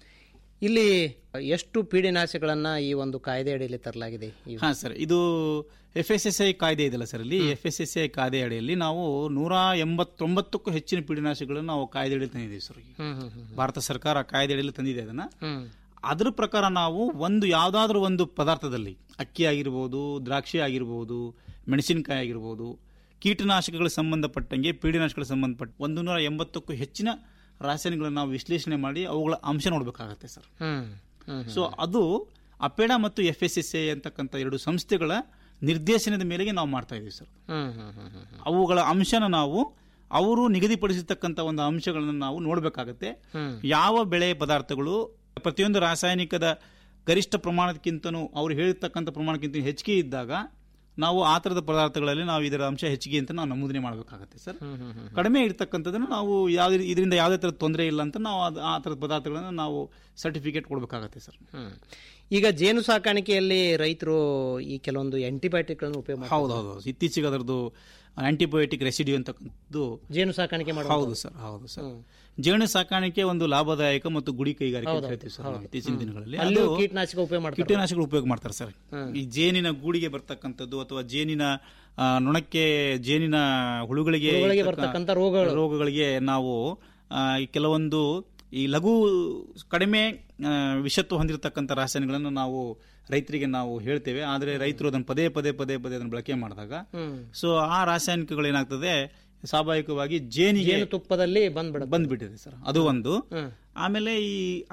ಇಲ್ಲಿ ಎಷ್ಟು ಪೀಡಿನಾಶಗಳನ್ನ ಈ ಒಂದು ಕಾಯ್ದೆ ಅಡಿಯಲ್ಲಿ ತರಲಾಗಿದೆ ಈ ಹಾ ಸರ್ ಇದು ಎಫ್ ಎಸ್ ಎಸ್ ಐ ಕಾಯ್ದೆ ಇದೆಯಲ್ಲ ಸರ್ ಇಲ್ಲಿ ಎಫ್ ಎಸ್ ಎಸ್ ಐ ಕಾಯ್ದೆ ಅಡಿಯಲ್ಲಿ ನಾವು ನೂರ ಎಂಬತ್ತೊಂಬತ್ತಕ್ಕೂ ಹೆಚ್ಚಿನ ಪೀಡಿನಾಶಕಗಳನ್ನು ನಾವು ಕಾಯ್ದೆ ಅಡಿಯಲ್ಲಿ ತಂದಿದ್ದೀವಿ ಸರ್ ಈಗ. ಹ್ಮ್ ಹ್ಮ್ ಹ್ಮ್ ಭಾರತ ಸರ್ಕಾರ ಕಾಯ್ದೆ ಅಡಿಯಲ್ಲಿ ತಂದಿದೆ ಅದನ್ನ ಹ್ಮ್ ಅದ್ರ ಪ್ರಕಾರ ನಾವು ಒಂದು ಯಾವ್ದಾದ್ರು ಒಂದು ಪದಾರ್ಥದಲ್ಲಿ ಅಕ್ಕಿ ಆಗಿರ್ಬೋದು ದ್ರಾಕ್ಷಿ ಆಗಿರ್ಬೋದು ಮೆಣಸಿನಕಾಯಿ ಆಗಿರ್ಬೋದು ಕೀಟನಾಶಕಗಳಿಗೆ ಸಂಬಂಧಪಟ್ಟಂಗೆ ಪೀಡಿನಾಶಕಗಳಿಗೆ ಸಂಬಂಧಪಟ್ಟ ಒಂದು ನೂರ ಎಂಬತ್ತಕ್ಕೂ ಹೆಚ್ಚಿನ ರಾಸಾಯನಿಕಗಳನ್ನು ನಾವು ವಿಶ್ಲೇಷಣೆ ಮಾಡಿ ಅವುಗಳ ಅಂಶ ನೋಡಬೇಕಾಗತ್ತೆ ಸರ್ ಹ್ಮ್ ಹ್ಮ್ ಸೊ ಅದು ಅಪೆಡಾ ಮತ್ತು ಎಫ್ ಎಸ್ ಎಸ್ ಎ ಅಂತಕ್ಕಂಥ ಎರಡು ಸಂಸ್ಥೆಗಳ ನಿರ್ದೇಶನದ ಮೇರೆಗೆ ನಾವು ಮಾಡ್ತಾ ಇದೀವಿ ಸರ್ ಹ್ಮ್ ಹ್ಮ್ ಹ್ಮ್ ಹ್ಮ್ ಹ್ಮ್ ಅವುಗಳ ಅಂಶನ ನಾವು ಅವರು ನಿಗದಿಪಡಿಸಿರ್ತಕ್ಕಂಥ ಒಂದು ಅಂಶಗಳನ್ನು ನಾವು ನೋಡಬೇಕಾಗತ್ತೆ ಯಾವ ಬೆಳೆ ಪದಾರ್ಥಗಳು ಪ್ರತಿಯೊಂದು ರಾಸಾಯನಿಕದ ಗರಿಷ್ಠ ಪ್ರಮಾಣಕ್ಕಿಂತನೂ ಅವ್ರು ಹೇಳಿರ್ತಕ್ಕಂಥ ಪ್ರಮಾಣಕ್ಕಿಂತ ಹೆಚ್ಚಿಗೆ ಇದ್ದಾಗ ನಾವು ಆ ಥರದ ಪದಾರ್ಥಗಳಲ್ಲಿ ನಾವು ಇದರ ಅಂಶ ಹೆಚ್ಚಿಗೆ ಅಂತ ನಾವು ನಮೂದನೆ ಮಾಡಬೇಕಾಗತ್ತೆ ಸರ್ ಕಡಿಮೆ ಇರ್ತಕ್ಕಂಥದ್ದನ್ನು ನಾವು ಯಾವುದೇ ಇದರಿಂದ ಯಾವುದೇ ಥರದ ತೊಂದರೆ ಇಲ್ಲ ಅಂತ ನಾವು ಅದು ಆ ಥರದ ಪದಾರ್ಥಗಳನ್ನು ನಾವು ಸರ್ಟಿಫಿಕೇಟ್ ಕೊಡಬೇಕಾಗತ್ತೆ ಸರ್ ಹ್ಮ್. ಈಗ ಜೇನು ಸಾಕಾಣಿಕೆಯಲ್ಲಿ ರೈತರು ಈ ಕೆಲವೊಂದು ಆಂಟಿಬಯೋಟಿಕ್ಗಳನ್ನು ಉಪಯೋಗ ಮಾಡ್ತಾರೆ ಹೌದು ಹೌದು ಹೌದು. ಇತ್ತೀಚೆಗೆ ಅದರದ್ದು ಆಂಟಿಬಯೋಟಿಕ್ ರೆಸಿಡ್ಯೂ ಅಂತಕ್ಕಂಥದ್ದು ಜೇನು ಸಾಕಾಣಿಕೆ ಮಾಡೋದು ಹೌದು ಸರ್ ಹೌದು ಸರ್ ಜೇನು ಸಾಕಾಣಿಕೆ ಒಂದು ಲಾಭದಾಯಕ ಮತ್ತು ಗುಡಿ ಕೈಗಾರಿಕೆ ಅಂತ ಹೇಳ್ತೀವಿ ಸರ್ ನಾವು ಇತ್ತೀಚಿನ ದಿನಗಳಲ್ಲಿ ಅಲ್ಲೂ ಅದು ಕೀಟನಾಶಕ ಉಪಯೋಗ ಮಾಡ್ತಾರೆ ಕೀಟನಾಶಕಗಳು ಉಪಯೋಗ ಮಾಡ್ತಾರೆ ಸರ್ ಈ ಜೇನಿನ ಗೂಡಿಗೆ ಬರ್ತಕ್ಕಂಥದ್ದು ಅಥವಾ ಜೇನಿನ ಆ, ನೊಣಕ್ಕೆ ಜೇನಿನ ಹುಳುಗಳಿಗೆ ಹುಳುಗಳಿಗೆ ಇರ್ತಕ್ಕ- ಬರ್ತಕ್ಕಂಥ ರೋಗಗಳು. ರೋಗಗಳಿಗೆ ನಾವು ಆ, ಈ ಕೆಲವೊಂದು ಈ ಲಘು ಕಡಿಮೆ ಆ, ವಿಷತ್ವ ಹೊಂದಿರತಕ್ಕಂಥ ರಾಸಾಯನಿಗಳನ್ನು ನಾವು ರೈತರಿಗೆ ನಾವು ಹೇಳ್ತೇವೆ ಆದರೆ ರೈತರು ಅದನ್ನು ಪದೇ ಪದೇ ಪದೇ ಪದೇ ಅದನ್ನು ಬಳಕೆ ಮಾಡಿದಾಗ ಸೊ ಆ ರಾಸಾಯನಿಕಗಳು ಏನಾಗ್ತದೆ ಸ್ವಾಭಾವಿಕವಾಗಿ ಜೇನಿಗೆ ಜೇನು ತುಪ್ಪದಲ್ಲಿ ಬಂದ್ಬಿಡುತ್ತೆ ಬಂದ್ಬಿಟ್ಟಿದೆ ಸರ್ ಅದು ಒಂದು ಆಮೇಲೆ ಈ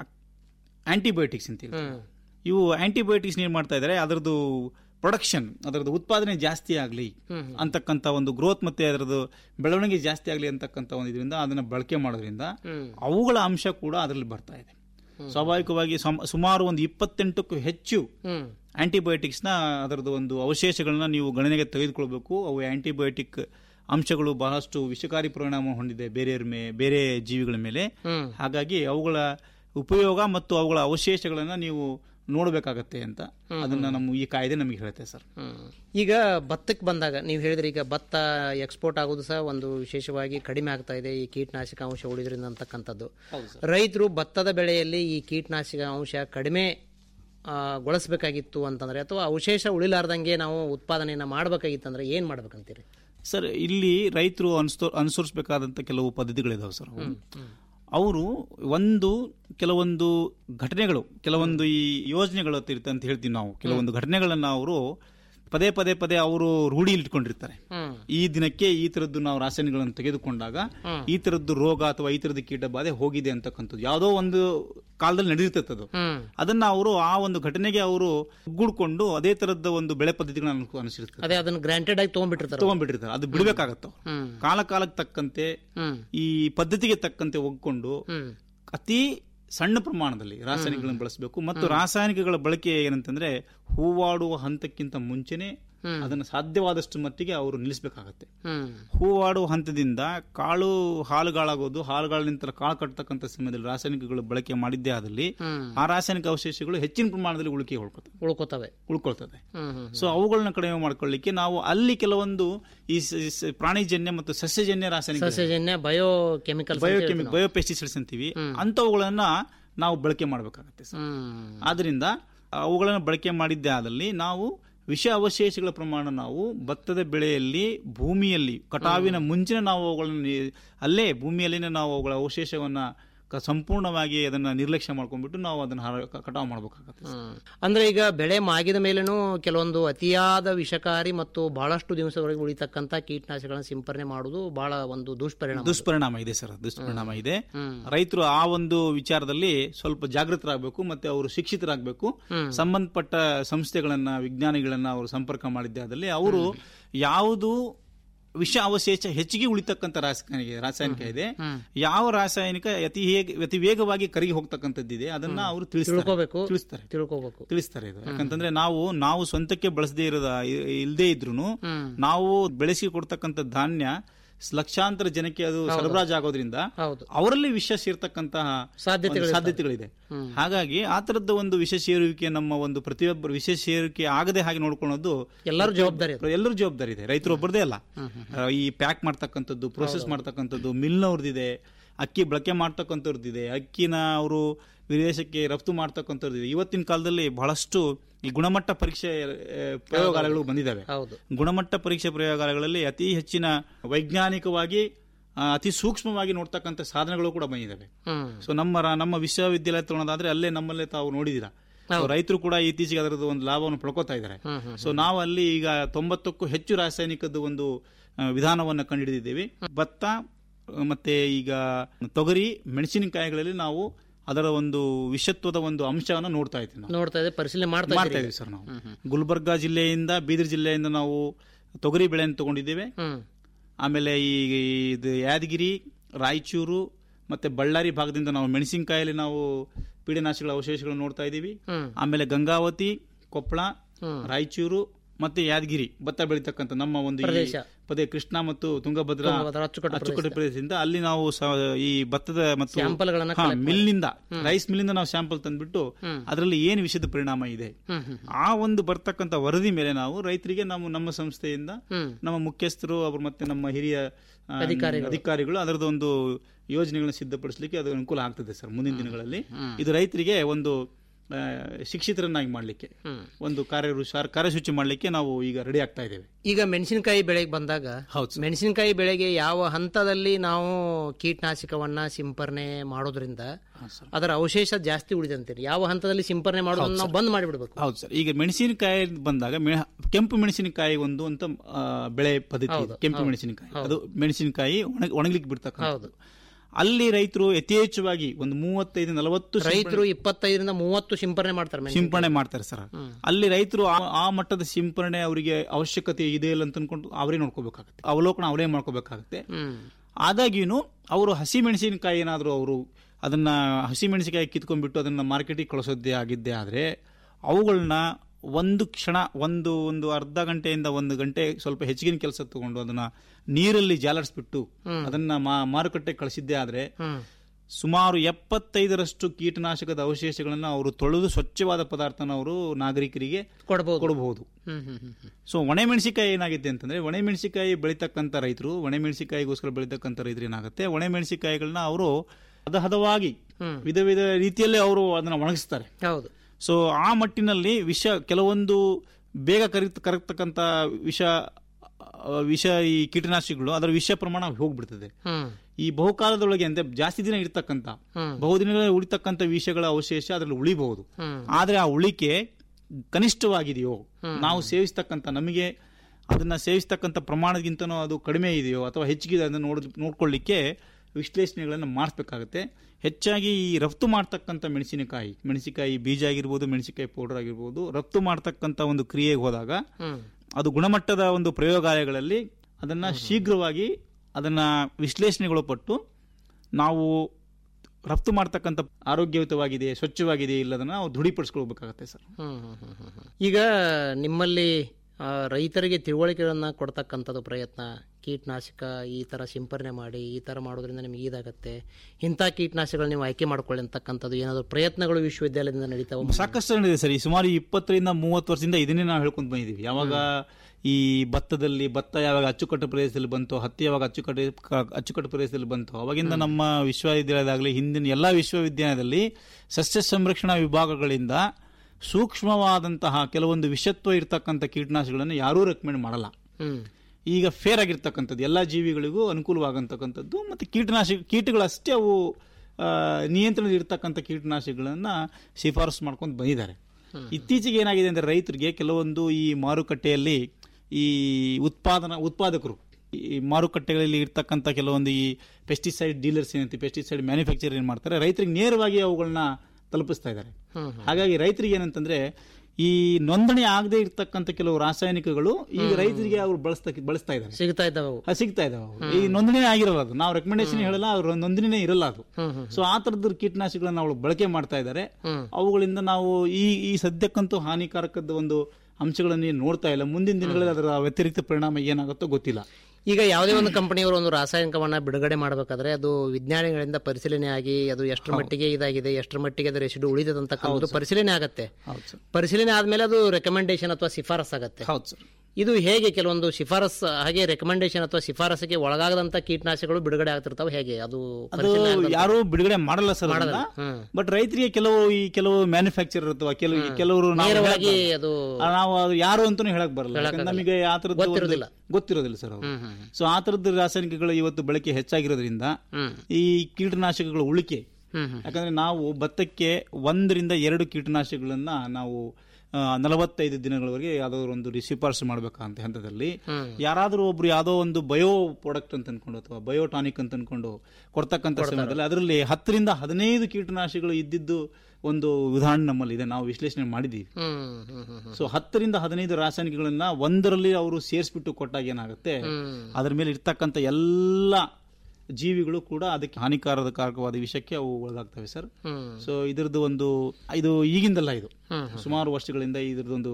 ಆಂಟಿಬಯೋಟಿಕ್ಸ್ ಅಂತ ಹೇಳ್ತೀವಿ. ಇವು ಆಂಟಿಬಯೋಟಿಕ್ಸ್ ಏನ್ ಮಾಡ್ತಾ ಇದ್ದಾರೆ ಅದರದ್ದು ಪ್ರೊಡಕ್ಷನ್ ಅದರದ್ದು ಉತ್ಪಾದನೆ ಜಾಸ್ತಿ ಆಗಲಿ ಅಂತಕ್ಕಂಥ ಒಂದು ಗ್ರೋತ್ ಮತ್ತೆ ಅದರದ್ದು ಬೆಳವಣಿಗೆ ಜಾಸ್ತಿ ಆಗಲಿ ಅಂತಕ್ಕಂಥ ಒಂದು ಇದರಿಂದ ಅದನ್ನ ಬಳಕೆ ಮಾಡೋದ್ರಿಂದ ಅವುಗಳ ಅಂಶ ಕೂಡ ಅದರಲ್ಲಿ ಬರ್ತಾ ಇದೆ ಸ್ವಾಭಾವಿಕವಾಗಿ ಸಮ- ಸುಮಾರು ಒಂದು ಇಪ್ಪತ್ತೆಂಟಕ್ಕೂ ಹೆಚ್ಚು ಹ್ಮ್ ಆಂಟಿಬಯೋಟಿಕ್ಸ್ ನ ಅದರದ್ದು ಒಂದು ಅವಶೇಷಗಳನ್ನ ನೀವು ಗಣನೆಗೆ ತೆಗೆದುಕೊಳ್ಬೇಕು ಅವು ಆಂಟಿಬಯೋಟಿಕ್ ಅಂಶಗಳು ಬಹಳಷ್ಟು ವಿಷಕಾರಿ ಪರಿಣಾಮ ಹೊಂದಿದೆ ಬೇರೆಯವ್ರ ಮೇ ಬೇರೆ ಜೀವಿಗಳ ಮೇಲೆ ಹಾಗಾಗಿ ಅವುಗಳ ಉಪಯೋಗ ಮತ್ತು ಅವುಗಳ ಅವಶೇಷಗಳನ್ನ ನೀವು ನೋಡಬೇಕಾಗತ್ತೆ ಅಂತ ಅದನ್ನ ನಮ್ಮ ಈ ಕಾಯ್ದೆ ನಮಗೆ ಹೇಳುತ್ತೆ ಸರ್ ಹ್ಮ್. ಈಗ ಭತ್ತಕ್ಕೆ ಬಂದಾಗ ನೀವು ಹೇಳಿದ್ರಿ ಈಗ ಭತ್ತ ಎಕ್ಸ್ಪೋರ್ಟ್ ಆಗೋದು ಸಹ ಒಂದು ವಿಶೇಷವಾಗಿ ಕಡಿಮೆ ಆಗ್ತಾ ಇದೆ ಈ ಕೀಟನಾಶಕ ಅಂಶ ಉಳಿದ್ರಿಂದ ಅಂತಕ್ಕಂಥದ್ದು ರೈತರು ಭತ್ತದ ಬೆಳೆಯಲ್ಲಿ ಈ ಕೀಟನಾಶಕ ಅಂಶ ಕಡಿಮೆ ಆ, ಗೊಳಿಸ್ಬೇಕಾಗಿತ್ತು ಅಂತಂದ್ರೆ ಅಥವಾ ಅವಶೇಷ ಉಳಿಲಾರ್ದಂಗೆ ನಾವು ಉತ್ಪಾದನೆಯನ್ನ ಮಾಡ್ಬೇಕಾಗಿತ್ತಂದ್ರೆ ಏನ್ ಮಾಡ್ಬೇಕಂತೀರಿ ಸರ್ ಇಲ್ಲಿ ರೈತರು ಅನುಸ್ತೋ ಅನುಸರಿಸಬೇಕಾದಂತ ಕೆಲವು ಪದ್ಧತಿಗಳಿದಾವೆ ಸರ್ ಅವು. ಅವರು ಒಂದು ಕೆಲವೊಂದು ಘಟನೆಗಳು ಕೆಲವೊಂದು ಈ ಯೋಜನೆಗಳು ಅಂತ ಇರುತ್ತೆ ಅಂತ ಹೇಳ್ತೀವಿ ನಾವು ಕೆಲವೊಂದು ಘಟನೆಗಳನ್ನ ಅವರು ಪದೇ ಪದೇ ಪದೇ ಅವರು ರೂಢಿಯಲ್ಲಿ ಇಟ್ಕೊಂಡಿರ್ತಾರೆ ಈ ದಿನಕ್ಕೆ ಈ ತರದ್ದು ನಾವು ರಾಸಾಯನಿಕಗಳನ್ನು ತೆಗೆದುಕೊಂಡಾಗ ಈ ತರದ್ದು ರೋಗ ಅಥವಾ ಈ ತರದ ಕೀಟ ಬಾಧೆ ಹೋಗಿದೆ ಅಂತಕ್ಕಂಥದ್ದು ಯಾವುದೋ ಒಂದು ಕಾಲದಲ್ಲಿ ನಡೆದಿರ್ತದೆ ಅದು ಅದನ್ನ ಅವರು ಆ ಒಂದು ಘಟನೆಗೆ ಅವರು ಒಗ್ಗೂಡ್ಕೊಂಡು ಅದೇ ತರದ ಒಂದು ಬೆಳೆ ಪದ್ಧತಿಗಳನ್ನ ಅನುಸರಿಸ್ತಾರೆ ಅದೇ ಅದನ್ನ ಗ್ರಾಂಟೆಡ್ ಆಗಿ ತಗೊಂಡ್ಬಿಟ್ಟಿರ್ತಾರೆ ತಗೊಂಡ್ಬಿಟ್ಟಿರ್ತಾರೆ ಅದು ಬಿಡಬೇಕಾಗತ್ತ ಕಾಲ ಕಾಲಕ್ಕೆ ತಕ್ಕಂತೆ ಈ ಪದ್ಧತಿಗೆ ತಕ್ಕಂತೆ ಒಗ್ಕೊಂಡು ಅತಿ ಸಣ್ಣ ಪ್ರಮಾಣದಲ್ಲಿ ರಾಸಾಯನಿಕಗಳನ್ನು ಬಳಸಬೇಕು ಮತ್ತು ರಾಸಾಯನಿಕಗಳ ಬಳಕೆ ಏನಂತಂದ್ರೆ ಹೂವಾಡುವ ಹಂತಕ್ಕಿಂತ ಮುಂಚೆನೆ ಅದನ್ನ ಸಾಧ್ಯವಾದಷ್ಟು ಮಟ್ಟಿಗೆ ಅವರು ನಿಲ್ಲಿಸಬೇಕಾಗತ್ತೆ ಹ್ಮ್ ಹೂವಾಡುವ ಹಂತದಿಂದ ಕಾಳು ಹಾಲುಗಾಳಾಗೋದು ಹಾಲುಗಳ ನಂತರ ಕಾಳು ಕಟ್ಟತಕ್ಕಂಥ ಸಮಯದಲ್ಲಿ ರಾಸಾಯನಿಕಗಳು ಬಳಕೆ ಮಾಡಿದ್ದೇ ಆದಲ್ಲಿ ಆ ರಾಸಾಯನಿಕ ಅವಶೇಷಗಳು ಹೆಚ್ಚಿನ ಪ್ರಮಾಣದಲ್ಲಿ ಉಳಿಕೆ ಉಳ್ಕೊತವೆ ಉಳ್ಕೋತವೆ ಉಳ್ಕೊಳ್ತದೆ ಹ್ಮ್ ಹ್ಮ್ ಸೊ ಅವುಗಳನ್ನ ಕಡಿಮೆ ಮಾಡ್ಕೊಳ್ಳಿಕ್ಕೆ ನಾವು ಅಲ್ಲಿ ಕೆಲವೊಂದು ಈ ಸ- ಸ- ಪ್ರಾಣಿಜನ್ಯ ಮತ್ತು ಸಸ್ಯಜನ್ಯ ರಾಸಾಯನಿಕ ಸಸ್ಯಜನ್ಯ ಬಯೋ ಕೆಮಿಕಲ್ ಬಯೋಕೆಮಿಕ್ ಬಯೋಪೆಸ್ಟಿಸೈಡ್ಸ್ ಅಂತೀವಿ ಅಂತವುಗಳನ್ನ ನಾವು ಬಳಕೆ ಮಾಡಬೇಕಾಗತ್ತೆ ಸರ್ ಹ್ಮ್ ಆದ್ರಿಂದ ಅವುಗಳನ್ನು ಬಳಕೆ ಮಾಡಿದ್ದೇ ಆದಲ್ಲಿ ನಾವು ವಿಷ ಅವಶೇಷಗಳ ಪ್ರಮಾಣ ನಾವು ಭತ್ತದ ಬೆಳೆಯಲ್ಲಿ ಭೂಮಿಯಲ್ಲಿ ಕಟಾವಿನ ಮುಂಚಿನ ನಾವು ಅವುಗಳನ್ನು ನಿ- ಅಲ್ಲೇ ಭೂಮಿಯಲ್ಲಿನೇ ನಾವು ಅವುಗಳ ಅವಶೇಷವನ್ನ ಕ- ಸಂಪೂರ್ಣವಾಗಿ ಅದನ್ನ ನಿರ್ಲಕ್ಷ್ಯ ಮಾಡ್ಕೊಂಡ್ಬಿಟ್ಟು ನಾವು ಅದನ್ನ ಹಾರ- ಕ- ಕಟಾವು ಮಾಡಬೇಕಾಗತ್ತೆ ಸರ್. ಹ್ಮ್. ಅಂದ್ರೆ ಈಗ ಬೆಳೆ ಮಾಗಿದ ಮೇಲೇನು ಕೆಲವೊಂದು ಅತಿಯಾದ ವಿಷಕಾರಿ ಮತ್ತು ಬಹಳಷ್ಟು ದಿವಸವರೆಗೆ ಉಳಿತಕ್ಕಂತ ಕೀಟನಾಶಕಗಳನ್ನ ಸಿಂಪರಣೆ ಮಾಡುವುದು ಬಹಳ ಒಂದು ದುಷ್ಪರಿಣಾಮ ದುಷ್ಪರಿಣಾಮ ಇದೆ ಸರ್ ದುಷ್ಪರಿಣಾಮ ಇದೆ ರೈತರು ಆ ಒಂದು ವಿಚಾರದಲ್ಲಿ ಸ್ವಲ್ಪ ಜಾಗೃತರಾಗಬೇಕು ಮತ್ತೆ ಅವರು ಶಿಕ್ಷಿತರಾಗಬೇಕು ಸಂಬಂಧಪಟ್ಟ ಸಂಸ್ಥೆಗಳನ್ನ ವಿಜ್ಞಾನಿಗಳನ್ನ ಅವರು ಸಂಪರ್ಕ ಮಾಡಿದ್ದೆ ಆದಲ್ಲಿ ಅವರು ಯಾವುದು ವಿಷ ಅವಶೇಷ ಹೆಚ್ಚಿಗೆ ಉಳಿತಕ್ಕಂಥ ರಾಸಾಯನಿಕ ರಾಸಾಯನಿಕ ಇದೆ ಯಾವ ರಾಸಾಯನಿಕ ಅತಿ ಹೇಗೆ ಅತಿ ವೇಗವಾಗಿ ಕರಗಿ ಹೋಗ್ತಕ್ಕಂಥದ್ದಿದೆ ಅದನ್ನ ಅವರು ತಿಳಿಸ್ತಾರೆ ತಿಳ್ಕೋಬೇಕು ತಿಳಿಸ್ತಾರೆ ತಿಳ್ಕೋಬೇಕು ತಿಳಿಸ್ತಾರೆ ಇದು ಯಾಕಂತಂದ್ರೆ ನಾವು ನಾವು ಸ್ವಂತಕ್ಕೆ ಬಳಸದೇ ಇರೋದ ಇಲ್ಲದೆ ಇದ್ರು ನಾವು ಬೆಳೆಸಿ ಕೊಡ್ತಕ್ಕಂಥ ಧಾನ್ಯ ಲಕ್ಷಾಂತರ ಜನಕ್ಕೆ ಅದು ಸರಬರಾಜು ಆಗೋದ್ರಿಂದ ಹೌದು ಅವರಲ್ಲಿ ವಿಷ ಸೇರ್ತಕ್ಕಂತಹ ಸಾಧ್ಯತೆಗಳಿರ್ತವೆ. ಒಂದು ಸಾಧ್ಯತೆಗಳಿದೆ ಹಾಗಾಗಿ ಆ ತರದ ಒಂದು ವಿಷ ಸೇರುವಿಕೆ ನಮ್ಮ ಒಂದು ಪ್ರತಿಯೊಬ್ಬರು ವಿಷ ಸೇರುವಿಕೆ ಆಗದೆ ಹಾಗೆ ನೋಡ್ಕೊಳ್ಳೋದು ಎಲ್ಲರೂ ಜವಾಬ್ದಾರಿ ಅದು. ಎಲ್ಲರೂ ಜವಾಬ್ದಾರಿ ಇದೆ ರೈತರು ಒಬ್ಬರದೇ ಅಲ್ಲ ಆ, ಈ ಪ್ಯಾಕ್ ಮಾಡ್ತಕ್ಕಂಥದ್ದು ಪ್ರೊಸೆಸ್ ಮಾಡ್ತಕ್ಕಂಥದ್ದು ಮಿಲ್ನವ್ರದ್ದಿದೆ ಅಕ್ಕಿ ಬಳಕೆ ಮಾಡ್ತಕ್ಕಂಥವ್ರದ್ದಿದೆ ಅಕ್ಕಿನ ಅವರು ವಿದೇಶಕ್ಕೆ ರಫ್ತು ಮಾಡ್ತಕ್ಕಂಥವ್ರದ್ದಿದೆ ಇವತ್ತಿನ ಕಾಲದಲ್ಲಿ ಬಹಳಷ್ಟು ಈ ಗುಣಮಟ್ಟ ಪರೀಕ್ಷೆ ಆ, ಪ್ರಯೋಗಾಲಯಗಳು ಬಂದಿದ್ದಾವೆ ಹೌದು ಗುಣಮಟ್ಟ ಪರೀಕ್ಷೆ ಪ್ರಯೋಗಾಲಯಗಳಲ್ಲಿ ಅತಿ ಹೆಚ್ಚಿನ ವೈಜ್ಞಾನಿಕವಾಗಿ ಆ, ಅತಿ ಸೂಕ್ಷ್ಮವಾಗಿ ನೋಡ್ತಕ್ಕಂಥ ಸಾಧನಗಳು ಕೂಡ ಬಂದಿದ್ದಾವೆ ಹ್ಮ್ ಸೊ ನಮ್ಮ ರಾ- ನಮ್ಮ ವಿಶ್ವವಿದ್ಯಾಲಯ ತಗೊಳೋದಾದ್ರೆ ಅಲ್ಲೇ ನಮ್ಮಲ್ಲೇ ತಾವು ನೋಡಿದಿರಾ ರೈತರು ಕೂಡ ಇತ್ತೀಚೆಗೆ ಅದರದ್ದು ಒಂದು ಲಾಭವನ್ನು ಪಡ್ಕೋತಾ ಇದ್ದಾರೆ ಸೊ ನಾವು ಅಲ್ಲಿ ಈಗ ತೊಂಬತ್ತಕ್ಕೂ ಹೆಚ್ಚು ರಾಸಾಯನಿಕದ ಒಂದು ಆ, ವಿಧಾನವನ್ನ ಕಂಡುಹಿಡಿದಿದ್ದೇವೆ ಭತ್ತ ಆ, ಮತ್ತೆ ಈಗ ತೊಗರಿ ಮೆಣಸಿನಕಾಯಿಗಳಲ್ಲಿ ನಾವು ಅದರ ಒಂದು ವಿಷತ್ವದ ಒಂದು ಅಂಶವನ್ನು ನೋಡ್ತಾ ಇದ್ದೀವಿ ನಾವು ನೋಡ್ತಾ ಇದೆ ಪರಿಶೀಲನೆ ಮಾಡ್ತಾ ಮಾಡ್ತಾ ಇದ್ದೀರಿ ಇದೀವಿ ಸರ್ ನಾವು ಗುಲ್ಬರ್ಗಾ ಜಿಲ್ಲೆಯಿಂದ ಬೀದರ್ ಜಿಲ್ಲೆಯಿಂದ ನಾವು ತೊಗರಿ ಬೆಳೆಯನ್ನು ತಗೊಂಡಿದ್ದೇವೆ ಹ್ಮ್ ಆಮೇಲೆ ಈ ಇದು ಯಾದಗಿರಿ ರಾಯಚೂರು ಮತ್ತೆ ಬಳ್ಳಾರಿ ಭಾಗದಿಂದ ನಾವು ಮೆಣಸಿನಕಾಯಲ್ಲಿ ನಾವು ಪೀಡನಾಶಕಗಳ ಅವಶೇಷಗಳನ್ನು ನೋಡ್ತಾ ಇದ್ದೀವಿ ಹ್ಮ್. ಆಮೇಲೆ ಗಂಗಾವತಿ ಕೊಪ್ಪಳ ರಾಯಚೂರು ಮತ್ತೆ ಯಾದಗಿರಿ ಭತ್ತ ಬೆಳೀತಕ್ಕಂಥ ನಮ್ಮ ಒಂದು ಈ ಪ್ರದೇಶ. ಪದೇ ಕೃಷ್ಣ ಮತ್ತು ತುಂಗಭದ್ರಾ ತುಂಗಭದ್ರಾ ಅಚ್ಚುಕಟ್ಟು ಅಚ್ಚುಕಟ್ಟು ಪ್ರದೇಶದಿಂದ ಅಲ್ಲಿ ನಾವು ಸ- ಈ ಭತ್ತದ ಮತ್ತು ಸ್ಯಾಂಪಲ್ಗಳನ್ನ ಹಾ, collect ಮಾಡಿ. ಮಿಲ್ನಿಂದ ರೈಸ್ ಮಿಲ್ನಿಂದ ನಾವು ಸ್ಯಾಂಪಲ್ ತಂದ್ಬಿಟ್ಟು ಅದರಲ್ಲಿ ಏನು ವಿಷಯದ ಪರಿಣಾಮ ಇದೆ ಹ್ಮ್ ಹ್ಮ್ ಆ ಒಂದು ಬರ್ತಕ್ಕಂಥ ವರದಿ ಮೇಲೆ ನಾವು ರೈತರಿಗೆ ನಾವು ನಮ್ಮ ಸಂಸ್ಥೆಯಿಂದ ಹ್ಮ್. ನಮ್ಮ ಮುಖ್ಯಸ್ಥರು ಅವರು ಮತ್ತೆ ನಮ್ಮ ಹಿರಿಯ ಆ, ಅಧಿಕಾರಿಗಳು. ಅಧಿಕಾರಿಗಳು ಅದರದ್ದು ಒಂದು ಯೋಜನೆಗಳನ್ನ ಸಿದ್ಧಪಡಿಸಲಿಕ್ಕೆ ಅದು ಅನುಕೂಲ ಆಗ್ತದೆ ಸರ್ ಮುಂದಿನ ದಿನಗಳಲ್ಲಿ ಇದು ರೈತರಿಗೆ ಒಂದು ಆ, ಶಿಕ್ಷಿತರನ್ನಾಗಿ ಮಾಡಲಿಕ್ಕೆ ಒಂದು ಕಾರ್ಯ ಕಾರ್ಯಸೂಚಿ ಮಾಡಲಿಕ್ಕೆ ನಾವು ಈಗ ರೆಡಿ ಆಗ್ತಾ ಇದ್ದೇವೆ ಈಗ ಮೆಣಸಿನಕಾಯಿ ಬೆಳೆಗೆ ಬಂದಾಗ ಹೌದು ಸರ್. ಮೆಣಸಿನಕಾಯಿ ಬೆಳೆಗೆ ಯಾವ ಹಂತದಲ್ಲಿ ನಾವು ಕೀಟನಾಶಕವನ್ನ ಸಿಂಪರಣೆ ಮಾಡೋದ್ರಿಂದ ಅದರ ಅವಶೇಷ ಜಾಸ್ತಿ ಉಳಿದಂತೀರಿ ಯಾವ ಹಂತದಲ್ಲಿ ಸಿಂಪರಣೆ ಮಾಡೋದನ್ನ ನಾವು ಬಂದ್ ಮಾಡಿಬಿಡ್ಬೇಕು ಹೌದು ಸರ್ ಈಗ ಮೆಣಸಿನಕಾಯಿ ಬಂದಾಗ ಮೆ- ಕೆಂಪು ಮೆಣಸಿನಕಾಯಿ ಒಂದು ಅಂತ ಆ, ಬೆಳೆ ಪದ್ಧತಿ ಇದೆ. ಕೆಂಪು ಮೆಣಸಿನಕಾಯಿ ಅದು ಮೆಣಸಿನಕಾಯಿ ಒಣ ಒಣಗ್ಲಿಕ್ಕೆ ಬಿಡ್ತಕ್ಕಂಥದ್ದು ಅಲ್ಲಿ ರೈತರು ಯಥೇಚ್ಛವಾಗಿ ಒಂದು ಮೂವತ್ತೈದು ನಲವತ್ತು ರೈತರು ಇಪ್ಪತ್ತೈದರಿಂದ ಮೂವತ್ತು ಸಿಂಪರಣೆ ಮಾಡ್ತಾರೆ ಮೆಣಸಿನ ಸಿಂಪರಣೆ ಮಾಡ್ತಾರೆ ಸರ್ ಅಲ್ಲಿ ರೈತರು ಆ- ಆ ಮಟ್ಟದ ಸಿಂಪರಣೆ ಅವರಿಗೆ ಅವಶ್ಯಕತೆ ಇದೆ ಇಲ್ಲ ಅಂತ ಅನ್ಕೊಂಡು ಅವರೇ ನೋಡ್ಕೋಬೇಕಾಗುತ್ತೆ ಅವಲೋಕನ ಅವರೇ ಮಾಡ್ಕೋಬೇಕಾಗುತ್ತೆ ಹ್ಮ್ ಆದಾಗ್ಯೂ ಅವರು ಹಸಿ ಮೆಣಸಿನಕಾಯಿ ಏನಾದರೂ ಅವರು ಅದನ್ನ ಹಸಿ ಮೆಣಸಿನಕಾಯಿ ಕಿತ್ಕೊಂಡ್ಬಿಟ್ಟು ಅದನ್ನ ಮಾರ್ಕೆಟಿಗೆ ಕಳಿಸೋದೇ ಆಗಿದ್ದೇ ಆದರೆ ಅವುಗಳನ್ನ ಒಂದು ಕ್ಷಣ ಒಂದು ಒಂದು ಅರ್ಧ ಗಂಟೆಯಿಂದ ಒಂದು ಗಂಟೆ ಸ್ವಲ್ಪ ಹೆಚ್ಚಿನ ಕೆಲಸ ತಗೊಂಡು ಅದನ್ನ ನೀರಲ್ಲಿ ಜಾಲರಿಸ್ಬಿಟ್ಟು ಅದನ್ನ ಮಾ- ಮಾರುಕಟ್ಟೆಗೆ ಕಳಿಸಿದ್ದೇ ಆದರೆ ಹ್ಮ್ ಸುಮಾರು ಎಪ್ಪತ್ತೈದರಷ್ಟು ಕೀಟನಾಶಕದ ಅವಶೇಷಗಳನ್ನು ಅವರು ತೊಳೆದು ಸ್ವಚ್ಛವಾದ ಪದಾರ್ಥನ ಅವರು ನಾಗರಿಕರಿಗೆ ಕೊಡ್ಬೋದು ಕೊಡಬಹುದು ಹ್ಮ್ ಹ್ಮ್ ಹ್ಮ್ ಹ್ಮ್. ಸೊ ಒಣಮೆಣಸಿಕಾಯಿ ಏನಾಗುತ್ತೆ ಅಂತಂದ್ರೆ ಒಣಮೆಣಸಿಕಾಯಿ ಬೆಳೀತಕ್ಕಂಥ ರೈತರು ಒಣಮೆಣಸಿಕಾಯಿಗೋಸ್ಕರ ಬೆಳೀತಕ್ಕಂಥ ರೈತರು ಏನಾಗುತ್ತೆ ಒಣಮೆಣಸಿಕಾಯಿಗಳನ್ನ ಅವರು ಹದ ಹದವಾಗಿ ವಿಧ ವಿಧ ರೀತಿಯಲ್ಲಿ ಅವರು ಅದನ್ನ ಒಣಗಿಸ್ತಾರೆ ಹೌದು ಸೊ ಆ ಮಟ್ಟಿನಲ್ಲಿ ವಿಷ ಕೆಲವೊಂದು ಬೇಗ ಕರಿತ್ ಕರಗ್ತಕ್ಕಂಥ ವಿಷ ಆ, ವಿಷ ಈ ಕೀಟನಾಶಕಗಳು ಅದರ ವಿಷ ಪ್ರಮಾಣ ಹೋಗ್ಬಿಡ್ತದೆ ಹ್ಮ್ ಈ ಬಹುಕಾಲದೊಳಗೆ ಅಂದ್ರೆ ಜಾಸ್ತಿ ದಿನ ಇರ್ತಕ್ಕಂಥ ಬಹುದಿನ ಉಳಿತಕ್ಕಂಥ ವಿಷಗಳ ಅವಶೇಷ ಅದರಲ್ಲಿ ಉಳಿಬಹುದು ಆದ್ರೆ ಆ ಉಳಿಕೆ ಕನಿಷ್ಠವಾಗಿದೆಯೋ ನಾವು ಸೇವಿಸ್ತಕ್ಕಂಥ ನಮಗೆ ಅದನ್ನ ಸೇವಿಸ್ತಕ್ಕಂಥ ಪ್ರಮಾಣಕ್ಕಿಂತನೂ ಅದು ಕಡಿಮೆ ಇದೆಯೋ ಅಥವಾ ಹೆಚ್ಚಿಗೆ ಅದನ್ನು ನೋಡ್ ನೋಡ್ಕೊಳ್ಳಿಕ್ಕೆ ವಿಶ್ಲೇಷಣೆಗಳನ್ನು ಮಾಡಿಸ್ಬೇಕಾಗುತ್ತೆ ಹೆಚ್ಚಾಗಿ ಈ ರಫ್ತು ಮಾಡ್ತಕ್ಕಂಥ ಮೆಣಸಿನಕಾಯಿ ಮೆಣಸಿನಕಾಯಿ ಬೀಜ ಆಗಿರ್ಬೋದು ಮೆಣಸಿನಕಾಯಿ ಪೌಡರ್ ಆಗಿರ್ಬೋದು ರಫ್ತು ಮಾಡ್ತಕ್ಕಂಥ ಒಂದು ಕ್ರಿಯೆಗೆ ಹೋದಾಗ ಅದು ಗುಣಮಟ್ಟದ ಒಂದು ಪ್ರಯೋಗಾಲಯಗಳಲ್ಲಿ ಅದನ್ನ ಶೀಘ್ರವಾಗಿ ಅದನ್ನ ವಿಶ್ಲೇಷಣೆಗೊಳಪಟ್ಟು ನಾವು ರಫ್ತು ಮಾಡ್ತಕ್ಕಂಥ ಆರೋಗ್ಯಯುತವಾಗಿದೆ ಸ್ವಚ್ಛವಾಗಿದೆ ಇಲ್ಲದನ್ನ ನಾವು ದೃಢೀಪಡಿಸ್ಕೊಳ್ಬೇಕಾಗತ್ತೆ ಸರ್ ಹ್ಮ್, ಹ್ಮ್, ಹ್ಮ್, ಹ್ಮ್, ಹ್ಮ್. ಈಗ ನಿಮ್ಮಲ್ಲಿ ಆ, ರೈತರಿಗೆ ತಿಳುವಳಿಕೆಗಳನ್ನ ಕೊಡ್ತಕ್ಕಂಥದ್ದು ಪ್ರಯತ್ನ ಕೀಟನಾಶಕ ಈ ತರ ಸಿಂಪರಣೆ ಮಾಡಿ ಈ ತರ ಮಾಡೋದ್ರಿಂದ ನಿಮ್ಗೆ ಇದಾಗತ್ತೆ ಇಂಥ ಕೀಟನಾಶಕಗಳು ನೀವು ಆಯ್ಕೆ ಮಾಡ್ಕೊಳ್ಳಿ ಅಂತಕ್ಕಂಥದ್ದು ಏನಾದ್ರು ಪ್ರಯತ್ನಗಳು ವಿಶ್ವವಿದ್ಯಾಲಯದಿಂದ ನಡೀತಾವ ಸಾಕಷ್ಟು ನಡೆದಿದೆ ಸರ್ ಈ ಸುಮಾರು ಇಪ್ಪತ್ತರಿಂದ ಮೂವತ್ತು ವರ್ಷದಿಂದ ಇದನ್ನೇ ನಾವು ಹೇಳ್ಕೊಂಡು ಬಂದಿದ್ದೀವಿ ಯಾವಾಗ ಈ ಭತ್ತದಲ್ಲಿ ಭತ್ತ ಯಾವಾಗ ಅಚ್ಚುಕಟ್ಟು ಪ್ರದೇಶದಲ್ಲಿ ಬಂತು ಹತ್ತಿ ಯಾವಾಗ ಅಚ್ಚುಕಟ್ಟು ಕ- ಅಚ್ಚುಕಟ್ಟು ಪ್ರದೇಶದಲ್ಲಿ ಬಂತು ಅವಾಗಿಂದ ನಮ್ಮ ವಿಶ್ವವಿದ್ಯಾಲಯದಾಗಲಿ ಹಿಂದಿನ ಎಲ್ಲಾ ವಿಶ್ವವಿದ್ಯಾಲಯದಲ್ಲಿ ಸಸ್ಯ ಸಂರಕ್ಷಣಾ ವಿಭಾಗಗಳಿಂದ ಸೂಕ್ಷ್ಮವಾದಂತಹ ಕೆಲವೊಂದು ವಿಷತ್ವ ಇರತಕ್ಕಂಥ ಕೀಟನಾಶಕಗಳನ್ನು ಯಾರೂ ರೆಕಮೆಂಡ್ ಮಾಡಲ್ಲ ಹ್ಮ್ ಈಗ ಫೇರ್ ಆಗಿರ್ತಕ್ಕಂಥದ್ದು ಎಲ್ಲ ಜೀವಿಗಳಿಗೂ ಅನುಕೂಲವಾಗಂತಕ್ಕಂಥದ್ದು ಮತ್ತು ಕೀಟನಾಶಕ ಕೀಟಗಳಷ್ಟೇ ಅವು ಆ, ನಿಯಂತ್ರಣದಲ್ಲಿ ಇರ್ತಕ್ಕಂಥ ಕೀಟನಾಶಕಗಳನ್ನ ಶಿಫಾರಸು ಮಾಡ್ಕೊಂಡು ಬಂದಿದ್ದಾರೆ ಇತ್ತೀಚೆಗೆ ಏನಾಗಿದೆ ಅಂದ್ರೆ ರೈತರಿಗೆ ಕೆಲವೊಂದು ಈ ಮಾರುಕಟ್ಟೆಯಲ್ಲಿ ಈ ಉತ್ಪಾದನಾ ಉತ್ಪಾದಕರು ಈ ಮಾರುಕಟ್ಟೆಗಳಲ್ಲಿ ಇರ್ತಕ್ಕಂಥ ಕೆಲವೊಂದು ಈ ಪೆಸ್ಟಿಸೈಡ್ ಡೀಲರ್ಸ್ ಏನಂತ ಪೆಸ್ಟಿಸೈಡ್ ಮ್ಯಾನುಫ್ಯಾಕ್ಚರ್ ಏನ್ ಮಾಡ್ತಾರೆ ರೈತರಿಗೆ ನೇರವಾಗಿ ಅವುಗಳನ್ನ ತಲುಪಿಸ್ತಾ ಇದ್ದಾರೆ ಹಾಗಾಗಿ ರೈತರಿಗೆ ಏನಂತಂದ್ರೆ ಈ ನೋಂದಣಿ ಆಗದೆ ಇರ್ತಕ್ಕಂಥ ಕೆಲವು ರಾಸಾಯನಿಕಗಳು ಈಗ ರೈತರಿಗೆ ಅವರು ಬಳಸ್ತಾ ಬಳಸ್ತಾ ಇದ್ದಾರೆ ಸಿಗ್ತಾ ಇದ್ದಾವೆ ಅವು. ಅದು ಸಿಗ್ತಾ ಇದಾವೆ ಅವು. ಈ ನೋಂದಣಿ ಆಗಿರಲ್ಲ ಅದು ನಾವು ರೆಕಮೆಂಡೇಶನ್ ಹೇಳಲ್ಲ ಅವ್ರ ನೋಂದಣಿನೇ ಇರಲ್ಲ ಅದು ಸೊ ಆ ತರದ ಕೀಟನಾಶಕಗಳನ್ನ ಅವಳು ಬಳಕೆ ಮಾಡ್ತಾ ಇದ್ದಾರೆ ಅವುಗಳಿಂದ ನಾವು ಈ ಈ ಸದ್ಯಕ್ಕಂತೂ ಹಾನಿಕಾರಕದ ಒಂದು ಅಂಶಗಳನ್ನು ಏನು ನೋಡ್ತಾ ಇಲ್ಲ ಮುಂದಿನ ದಿನಗಳಲ್ಲಿ ಅದರ ವ್ಯತಿರಿಕ್ತ ಪರಿಣಾಮ ಏನಾಗುತ್ತೋ ಗೊತ್ತಿಲ್ಲ ಈಗ ಯಾವುದೇ ಒಂದು ಕಂಪನಿಯವರು ಒಂದು ರಾಸಾಯನಿಕವನ್ನ ಬಿಡುಗಡೆ ಮಾಡಬೇಕಾದ್ರೆ ಅದು ವಿಜ್ಞಾನಿಗಳಿಂದ ಪರಿಶೀಲನೆ ಆಗಿ ಅದು ಎಷ್ಟರ ಮಟ್ಟಿಗೆ ಇದಾಗಿದೆ ಎಷ್ಟರ ಮಟ್ಟಿಗೆ ಅದು ರೆಸಿಡು ಉಳಿದದ ಅಂತಕ್ಕಂಥದ್ದು ಪರಿಶೀಲನೆ ಆಗತ್ತೆ ಹೌದು ಸರ್ ಪರಿಶೀಲನೆ ಆದ್ಮೇಲೆ ಅದು ರೆಕಮೆಂಡೇಶನ್ ಅಥವಾ ಶಿಫಾರಸ್ ಆಗತ್ತೆ ಹೌದು ಸರ್ ಇದು ಹೇಗೆ ಕೆಲವೊಂದು ಶಿಫಾರಸ್ ಹಾಗೆ ರೆಕಮೆಂಡೇಶನ್ ಅಥವಾ ಶಿಫಾರಸಿಗೆ ಒಳಗಾಗದಂತ ಕೀಟನಾಶಕಗಳು ಬಿಡುಗಡೆ ಆಗ್ತಿರ್ತಾವೆ ಹೇಗೆ ಅದು ಅದು ಪರಿಶೀಲನೆ ಆಗದಂತ- ಯಾರು ಬಿಡುಗಡೆ ಮಾಡಲ್ಲ ಸರ್ ಬಟ್ ರೈತರಿಗೆ ಕೆಲವು ಈ ಕೆಲವು ಮ್ಯಾನುಫ್ಯಾಕ್ಚರ್ ಅಥವಾ ಕೆಲವು ಕೆಲವರು ನಾವು ನೇರವಾಗಿ ಹೇಳಕ್ ಅದು ಬರಲ್ಲ. ಆ, ನಾವು ಅದು ಯಾರು ಅಂತಾನು ಹೇಳಕ್ ಬರಲ್ಲ ಯಾಕಂದ್ರೆ ನಮಗೆ ಆ ತರದ್ದು ಒಂದು- ಗೊತ್ತಿರೋದಿಲ್ಲ. ಗೊತ್ತಿರೋದಿಲ್ಲ ಸರ್ ಸೊ ಆ ತರದ್ದು ರಾಸಾಯನಿಕಗಳು ಇವತ್ತು ಬಳಕೆ ಹೆಚ್ಚಾಗಿರೋದ್ರಿಂದ ಈ ಕೀಟನಾಶಕಗಳ ಉಳಿಕೆ ಯಾಕಂದ್ರೆ ನಾವು ಭತ್ತಕ್ಕೆ ಒಂದರಿಂದ ಎರಡು ಕೀಟನಾಶಕಗಳನ್ನ ನಾವು ಆ, ನಲವತ್ತೈದು ದಿನಗಳವರೆಗೆ ಯಾವ್ದಾದ್ರು ಒಂದು ರಿ- ಶಿಫಾರಸು ಮಾಡ್ಬೇಕಂತ ಹಂತದಲ್ಲಿ ಯಾರಾದ್ರೂ ಒಬ್ರು ಯಾವ್ದೋ ಒಂದು ಬಯೋ ಪ್ರಾಡಕ್ಟ್ ಅಂತ ಅನ್ಕೊಂಡು ಅಥವಾ ಬಯೋಟಾನಿಕ್ ಅಂತ ಅನ್ಕೊಂಡು ಕೊಡ್ತಕ್ಕಂಥ ಸಮಯದಲ್ಲಿ ಅದರಲ್ಲಿ ಹತ್ತರಿಂದ ಹದಿನೈದು ಕೀಟನಾಶಕಗಳು ಇದ್ದಿದ್ದು ಒಂದು ಉದಾಹರಣೆ ನಮ್ಮಲ್ಲಿ ಇದೆ ನಾವು ವಿಶ್ಲೇಷಣೆ ಮಾಡಿದ್ದೀವಿ ಹ್ಮ್ ಹ್ಮ್ ಹ್ಮ್ ಹ್ಮ್. ಸೊ ಹತ್ತರಿಂದ ಹದಿನೈದು ರಾಸಾಯನಿಕಗಳನ್ನ ಒಂದರಲ್ಲಿ ಅವರು ಸೇರಿಸ್ಬಿಟ್ಟು ಕೊಟ್ಟಾಗ ಏನಾಗುತ್ತೆ ಅದ್ರ ಮೇಲೆ ಇರ್ತಕ್ಕಂಥ ಎಲ್ಲ ಜೀವಿಗಳು ಕೂಡ ಅದಕ್ಕೆ ಹಾನಿಕಾರಕವಾದ ವಿಷಯಕ್ಕೆ ಅವು ಒಳಗಾಗ್ತವೆ ಸರ್ ಸೊ ಇದ್ರದ್ದು ಒಂದು ಇದು ಈಗಿಂದಲ್ಲ ಇದು ಸುಮಾರು ವರ್ಷಗಳಿಂದ ಇದ್ರದ್ದೊಂದು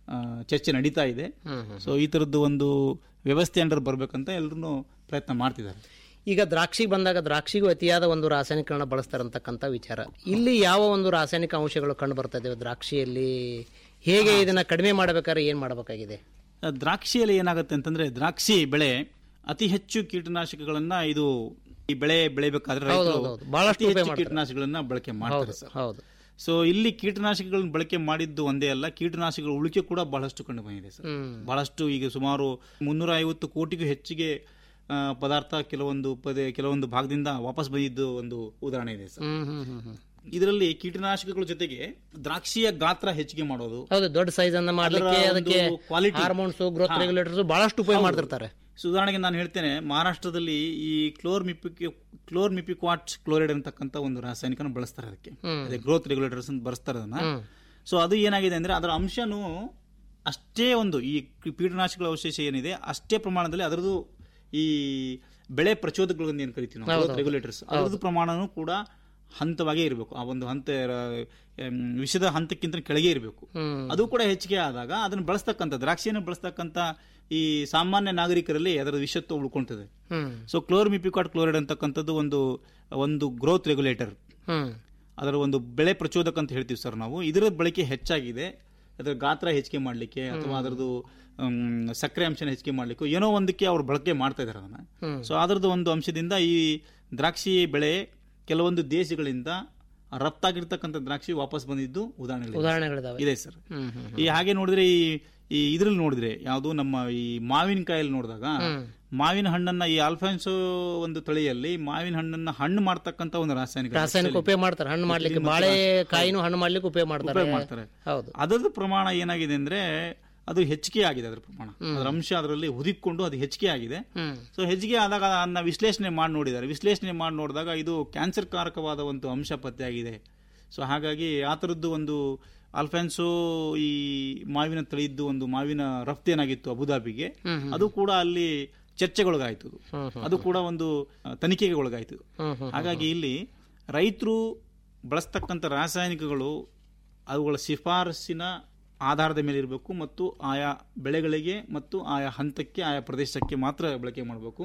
ಆ, ಚರ್ಚೆ ನಡೀತಾ ಇದೆ ಸೊ ಈ ತರದ್ದು ಒಂದು ವ್ಯವಸ್ಥೆ ಅಂಡರ್ ಬರ್ಬೇಕಂತ ಎಲ್ಲರೂ ಪ್ರಯತ್ನ ಮಾಡ್ತಿದ್ದಾರೆ ಈಗ ದ್ರಾಕ್ಷಿಗೆ ಬಂದಾಗ ದ್ರಾಕ್ಷಿಗೂ ಅತಿಯಾದ ಒಂದು ರಾಸಾಯನಿಕಗಳನ್ನ ಬಳಸ್ತಾರಂತಕ್ಕಂಥ ವಿಚಾರ ಇಲ್ಲಿ ಯಾವ ಒಂದು ರಾಸಾಯನಿಕ ಅಂಶಗಳು ಕಂಡು ಬರ್ತಾ ಇದಾವೆ ದ್ರಾಕ್ಷಿಯಲ್ಲಿ ಹೇಗೆ ಇದನ್ನ ಕಡಿಮೆ ಮಾಡಬೇಕಾದ್ರೆ ಏನ್ ಮಾಡಬೇಕಾಗಿದೆ ಆ, ದ್ರಾಕ್ಷಿಯಲ್ಲಿ ಏನಾಗುತ್ತೆ ಅಂತಂದ್ರೆ ದ್ರಾಕ್ಷಿ ಬೆಳೆ ಅತಿ ಹೆಚ್ಚು ಕೀಟನಾಶಕಗಳನ್ನ ಇದು ಈ ಬೆಳೆ ಬೆಳಿಬೇಕಾದ್ರೆ ರೈತರು ಹೌದು. ಬಹಳಷ್ಟು ಅತಿ ಹೆಚ್ಚು ಉಪಯೋಗ ಮಾಡ್ತಾರೆ. ಕೀಟನಾಶಕಗಳನ್ನ ಬಳಕೆ ಮಾಡ್ತಾರೆ ಸರ್ ಹೌದು ಸೊ ಇಲ್ಲಿ ಕೀಟನಾಶಕಗಳನ್ನ ಬಳಕೆ ಮಾಡಿದ್ದು ಒಂದೇ ಅಲ್ಲ ಕೀಟನಾಶಕಗಳ ಉಳಿಕೆ ಕೂಡ ಬಹಳಷ್ಟು ಕಂಡು ಬಂದಿದೆ ಸರ್ ಬಹಳಷ್ಟು ಈಗ ಸುಮಾರು ಮುನ್ನೂರ ಐವತ್ತು ಕೋಟಿಗೂ ಹೆಚ್ಚಿಗೆ ಆ, ಪದಾರ್ಥ ಕೆಲವೊಂದು ಪದೇ ಕೆಲವೊಂದು ಭಾಗದಿಂದ ವಾಪಸ್ ಬಂದಿದ್ದು ಒಂದು ಉದಾಹರಣೆ ಇದೆ ಸರ್ ಹ್ಮ್ ಹ್ಮ್ ಹ್ಮ್ ಹ್ಮ್ ಇದರಲ್ಲಿ ಕೀಟನಾಶಕಗಳ ಜೊತೆಗೆ ದ್ರಾಕ್ಷಿಯ ಗಾತ್ರ ಹೆಚ್ಚಿಗೆ ಮಾಡೋದು ಹೌದು ದೊಡ್ಡ ಸೈಜ್ ಅನ್ನ ಮಾಡ್ಲಿಕ್ಕೆ ಅದರ ಅದಕ್ಕೆ ಒಂದು quality. ಹಾರ್ಮೋನ್ಸ್ ಗ್ರೋತ್ ರೆಗ್ಯುಲೇಟರ್ಸ್ ಬಹಳಷ್ಟು ಉಪಯೋಗ ಮಾಡ್ತಿರ್ತಾರೆ ಸೊ ಉದಾಹರಣೆಗೆ ನಾನು ಹೇಳ್ತೇನೆ ಮಹಾರಾಷ್ಟ್ರದಲ್ಲಿ ಈ ಕ್ಲೋರ್ ಮಿಪಿಕ್ ಕ್ಲೋರ್ ಮಿಪಿಕ್ವಾಟ್ ಕ್ಲೋರೈಡ್ ಅಂತಕ್ಕಂಥ ಒಂದು ರಾಸಾಯನಿಕನ ಬಳಸ್ತಾರೆ ಅದಕ್ಕೆ ಅದೇ ಗ್ರೋತ್ ರೆಗ್ಯುಲೇಟರ್ಸ್ ಅಂತ ಬಳಸ್ತಾರೆ ಅದನ್ನ ಸೊ ಅದು ಏನಾಗಿದೆ ಅಂದ್ರೆ ಅದರ ಅಂಶನೂ ಅಷ್ಟೇ ಒಂದು ಈ ಕೀಟನಾಶಕಗಳ ಅವಶೇಷ ಏನಿದೆ ಅಷ್ಟೇ ಪ್ರಮಾಣದಲ್ಲಿ ಅದರದ್ದು ಈ ಬೆಳೆ ಪ್ರಚೋದಕಗಳು ಅಂತ ಏನು ಕರಿತೀವಿ ನಾವು ಗ್ರೋತ್ ರೆಗ್ಯುಲೇಟರ್ಸ್ ಅದರದ್ದು ಪ್ರಮಾಣನೂ ಕೂಡ ಹಂತವಾಗೇ ಇರಬೇಕು ಆ ಒಂದು ಹಂತ ಎಮ್, ವಿಷದ ಹಂತಕ್ಕಿಂತ ಕೆಳಗೆ ಇರಬೇಕು ಅದು ಕೂಡ ಹೆಚ್ಚಿಗೆ ಆದಾಗ ಅದನ್ನು ಬಳಸ್ತಕ್ಕಂಥ ದ್ರಾಕ್ಷಿಯನ್ನು ಬಳಸ್ತಕ್ಕಂಥ ಈ ಸಾಮಾನ್ಯ ನಾಗರಿಕರಲ್ಲಿ ಅದರ ವಿಷತ್ವ ಉಳ್ಕೊಳ್ತದೆ ಹ್ಮ್ ಸೊ ಕ್ಲೋರ್ಮಿಪಿಕಾಟ್ ಕ್ಲೋರೈಡ್ ಅಂತಕ್ಕಂಥದ್ದು ಒಂದು ಒಂದು ಗ್ರೋತ್ ರೆಗ್ಯುಲೇಟರ್ ಹ್ಮ್ ಅದರ ಒಂದು ಬೆಳೆ ಪ್ರಚೋದಕ ಅಂತ ಹೇಳ್ತೀವಿ ಸರ್ ನಾವು ಇದರ ಬಳಕೆ ಹೆಚ್ಚಾಗಿದೆ ಅದರ ಗಾತ್ರ ಹೆಚ್ಚಿಗೆ ಮಾಡಲಿಕ್ಕೆ ಅಥವಾ ಅದರದ್ದು ಮ್, ಸಕ್ಕರೆ ಅಂಶನ ಹೆಚ್ಚಿಗೆ ಮಾಡಲಿಕ್ಕೆ ಏನೋ ಒಂದಕ್ಕೆ ಅವ್ರು ಬಳಕೆ ಮಾಡ್ತಾ ಇದ್ದಾರೆ ಅದನ್ನ ಸೊ ಅದರದ್ದು ಒಂದು ಅಂಶದಿಂದ ಈ ದ್ರಾಕ್ಷಿ ಬೆಳೆ ಕೆಲವೊಂದು ದೇಶಗಳಿಂದ ರಫ್ತಾಗಿರ್ತಕ್ಕಂಥ ದ್ರಾಕ್ಷಿ ವಾಪಸ್ ಬಂದಿದ್ದು ಉದಾಹರಣೆಗಳು ಉದಾಹರಣೆಗಳಿದಾವೆ ಇದೆ ಸರ್ ಈ ಹಾಗೆ ನೋಡಿದ್ರೆ ಈ ಈ ಇದ್ರಲ್ಲಿ ನೋಡಿದ್ರೆ ಯಾವುದು ನಮ್ಮ ಈ ಮಾವಿನಕಾಯಲ್ಲಿ ನೋಡಿದಾಗ ಮಾವಿನ ಹಣ್ಣನ್ನ ಈ ಆಲ್ಫಾನ್ಸೋ ಒಂದು ತಳಿಯಲ್ಲಿ ಮಾವಿನ ಹಣ್ಣನ್ನ ಹಣ್ಣು ಮಾಡ್ತಕ್ಕಂಥ ಒಂದು ರಾಸಾಯನಿಕ ರಾಸಾಯನಿಕ ಉಪಯೋಗ ಮಾಡ್ತಾರೆ ಹಣ್ಣು ಮಾಡ್ಲಿಕ್ಕೆ ಬಾಳೆ ಕಾಯಿನೂ ಹಣ್ಣು ಮಾಡ್ಲಿಕ್ಕೆ ಉಪಯೋಗ ಮಾಡ್ತಾರೆ ಉಪಯೋಗ ಮಾಡ್ತಾರೆ ಹೌದು ಅದರದ್ದು ಪ್ರಮಾಣ ಏನಾಗಿದೆ ಅಂದ್ರೆ ಅದು ಹೆಚ್ಚಿಗೆ ಆಗಿದೆ ಅದರ ಪ್ರಮಾಣ ಅದರ ಅಂಶ ಅದರಲ್ಲಿ ಹುದಿಕೊಂಡು ಅದು ಹೆಚ್ಚಿಗೆ ಆಗಿದೆ ಸೊ ಹೆಚ್ಚಿಗೆ ಆದಾಗ ಅದನ್ನ ವಿಶ್ಲೇಷಣೆ ಮಾಡಿ ನೋಡಿದ್ದಾರೆ ವಿಶ್ಲೇಷಣೆ ಮಾಡಿ ನೋಡಿದಾಗ ಇದು ಕ್ಯಾನ್ಸರ್ ಕಾರಕವಾದ ಒಂದು ಅಂಶ ಪತ್ತೆಯಾಗಿದೆ ಸೊ ಹಾಗಾಗಿ ಆ ಥರದ್ದು ಒಂದು ಅಲ್ಫೆನ್ಸೋ ಈ ಮಾವಿನ ತಳಿದ್ದು ಒಂದು ಮಾವಿನ ರಫ್ತು ಏನಾಗಿತ್ತು ಅಬುದಾಬಿಗೆ ಅದು ಕೂಡ ಅಲ್ಲಿ ಚರ್ಚೆಗೊಳಗಾಯ್ತು ಅದು. ಅದು ಕೂಡ ಒಂದು ಆ, ತನಿಖೆಗೆ ಒಳಗಾಯ್ತು ಹಾಗಾಗಿ ಇಲ್ಲಿ ರೈತರು ಬಳಸ್ತಕ್ಕಂಥ ರಾಸಾಯನಿಕಗಳು ಅವುಗಳ ಶಿಫಾರಸ್ಸಿನ ಆಧಾರದ ಮೇಲೆ ಇರಬೇಕು ಮತ್ತು ಆಯಾ ಬೆಳೆಗಳಿಗೆ ಮತ್ತು ಆಯಾ ಹಂತಕ್ಕೆ ಆಯಾ ಪ್ರದೇಶಕ್ಕೆ ಮಾತ್ರ ಬಳಕೆ ಮಾಡಬೇಕು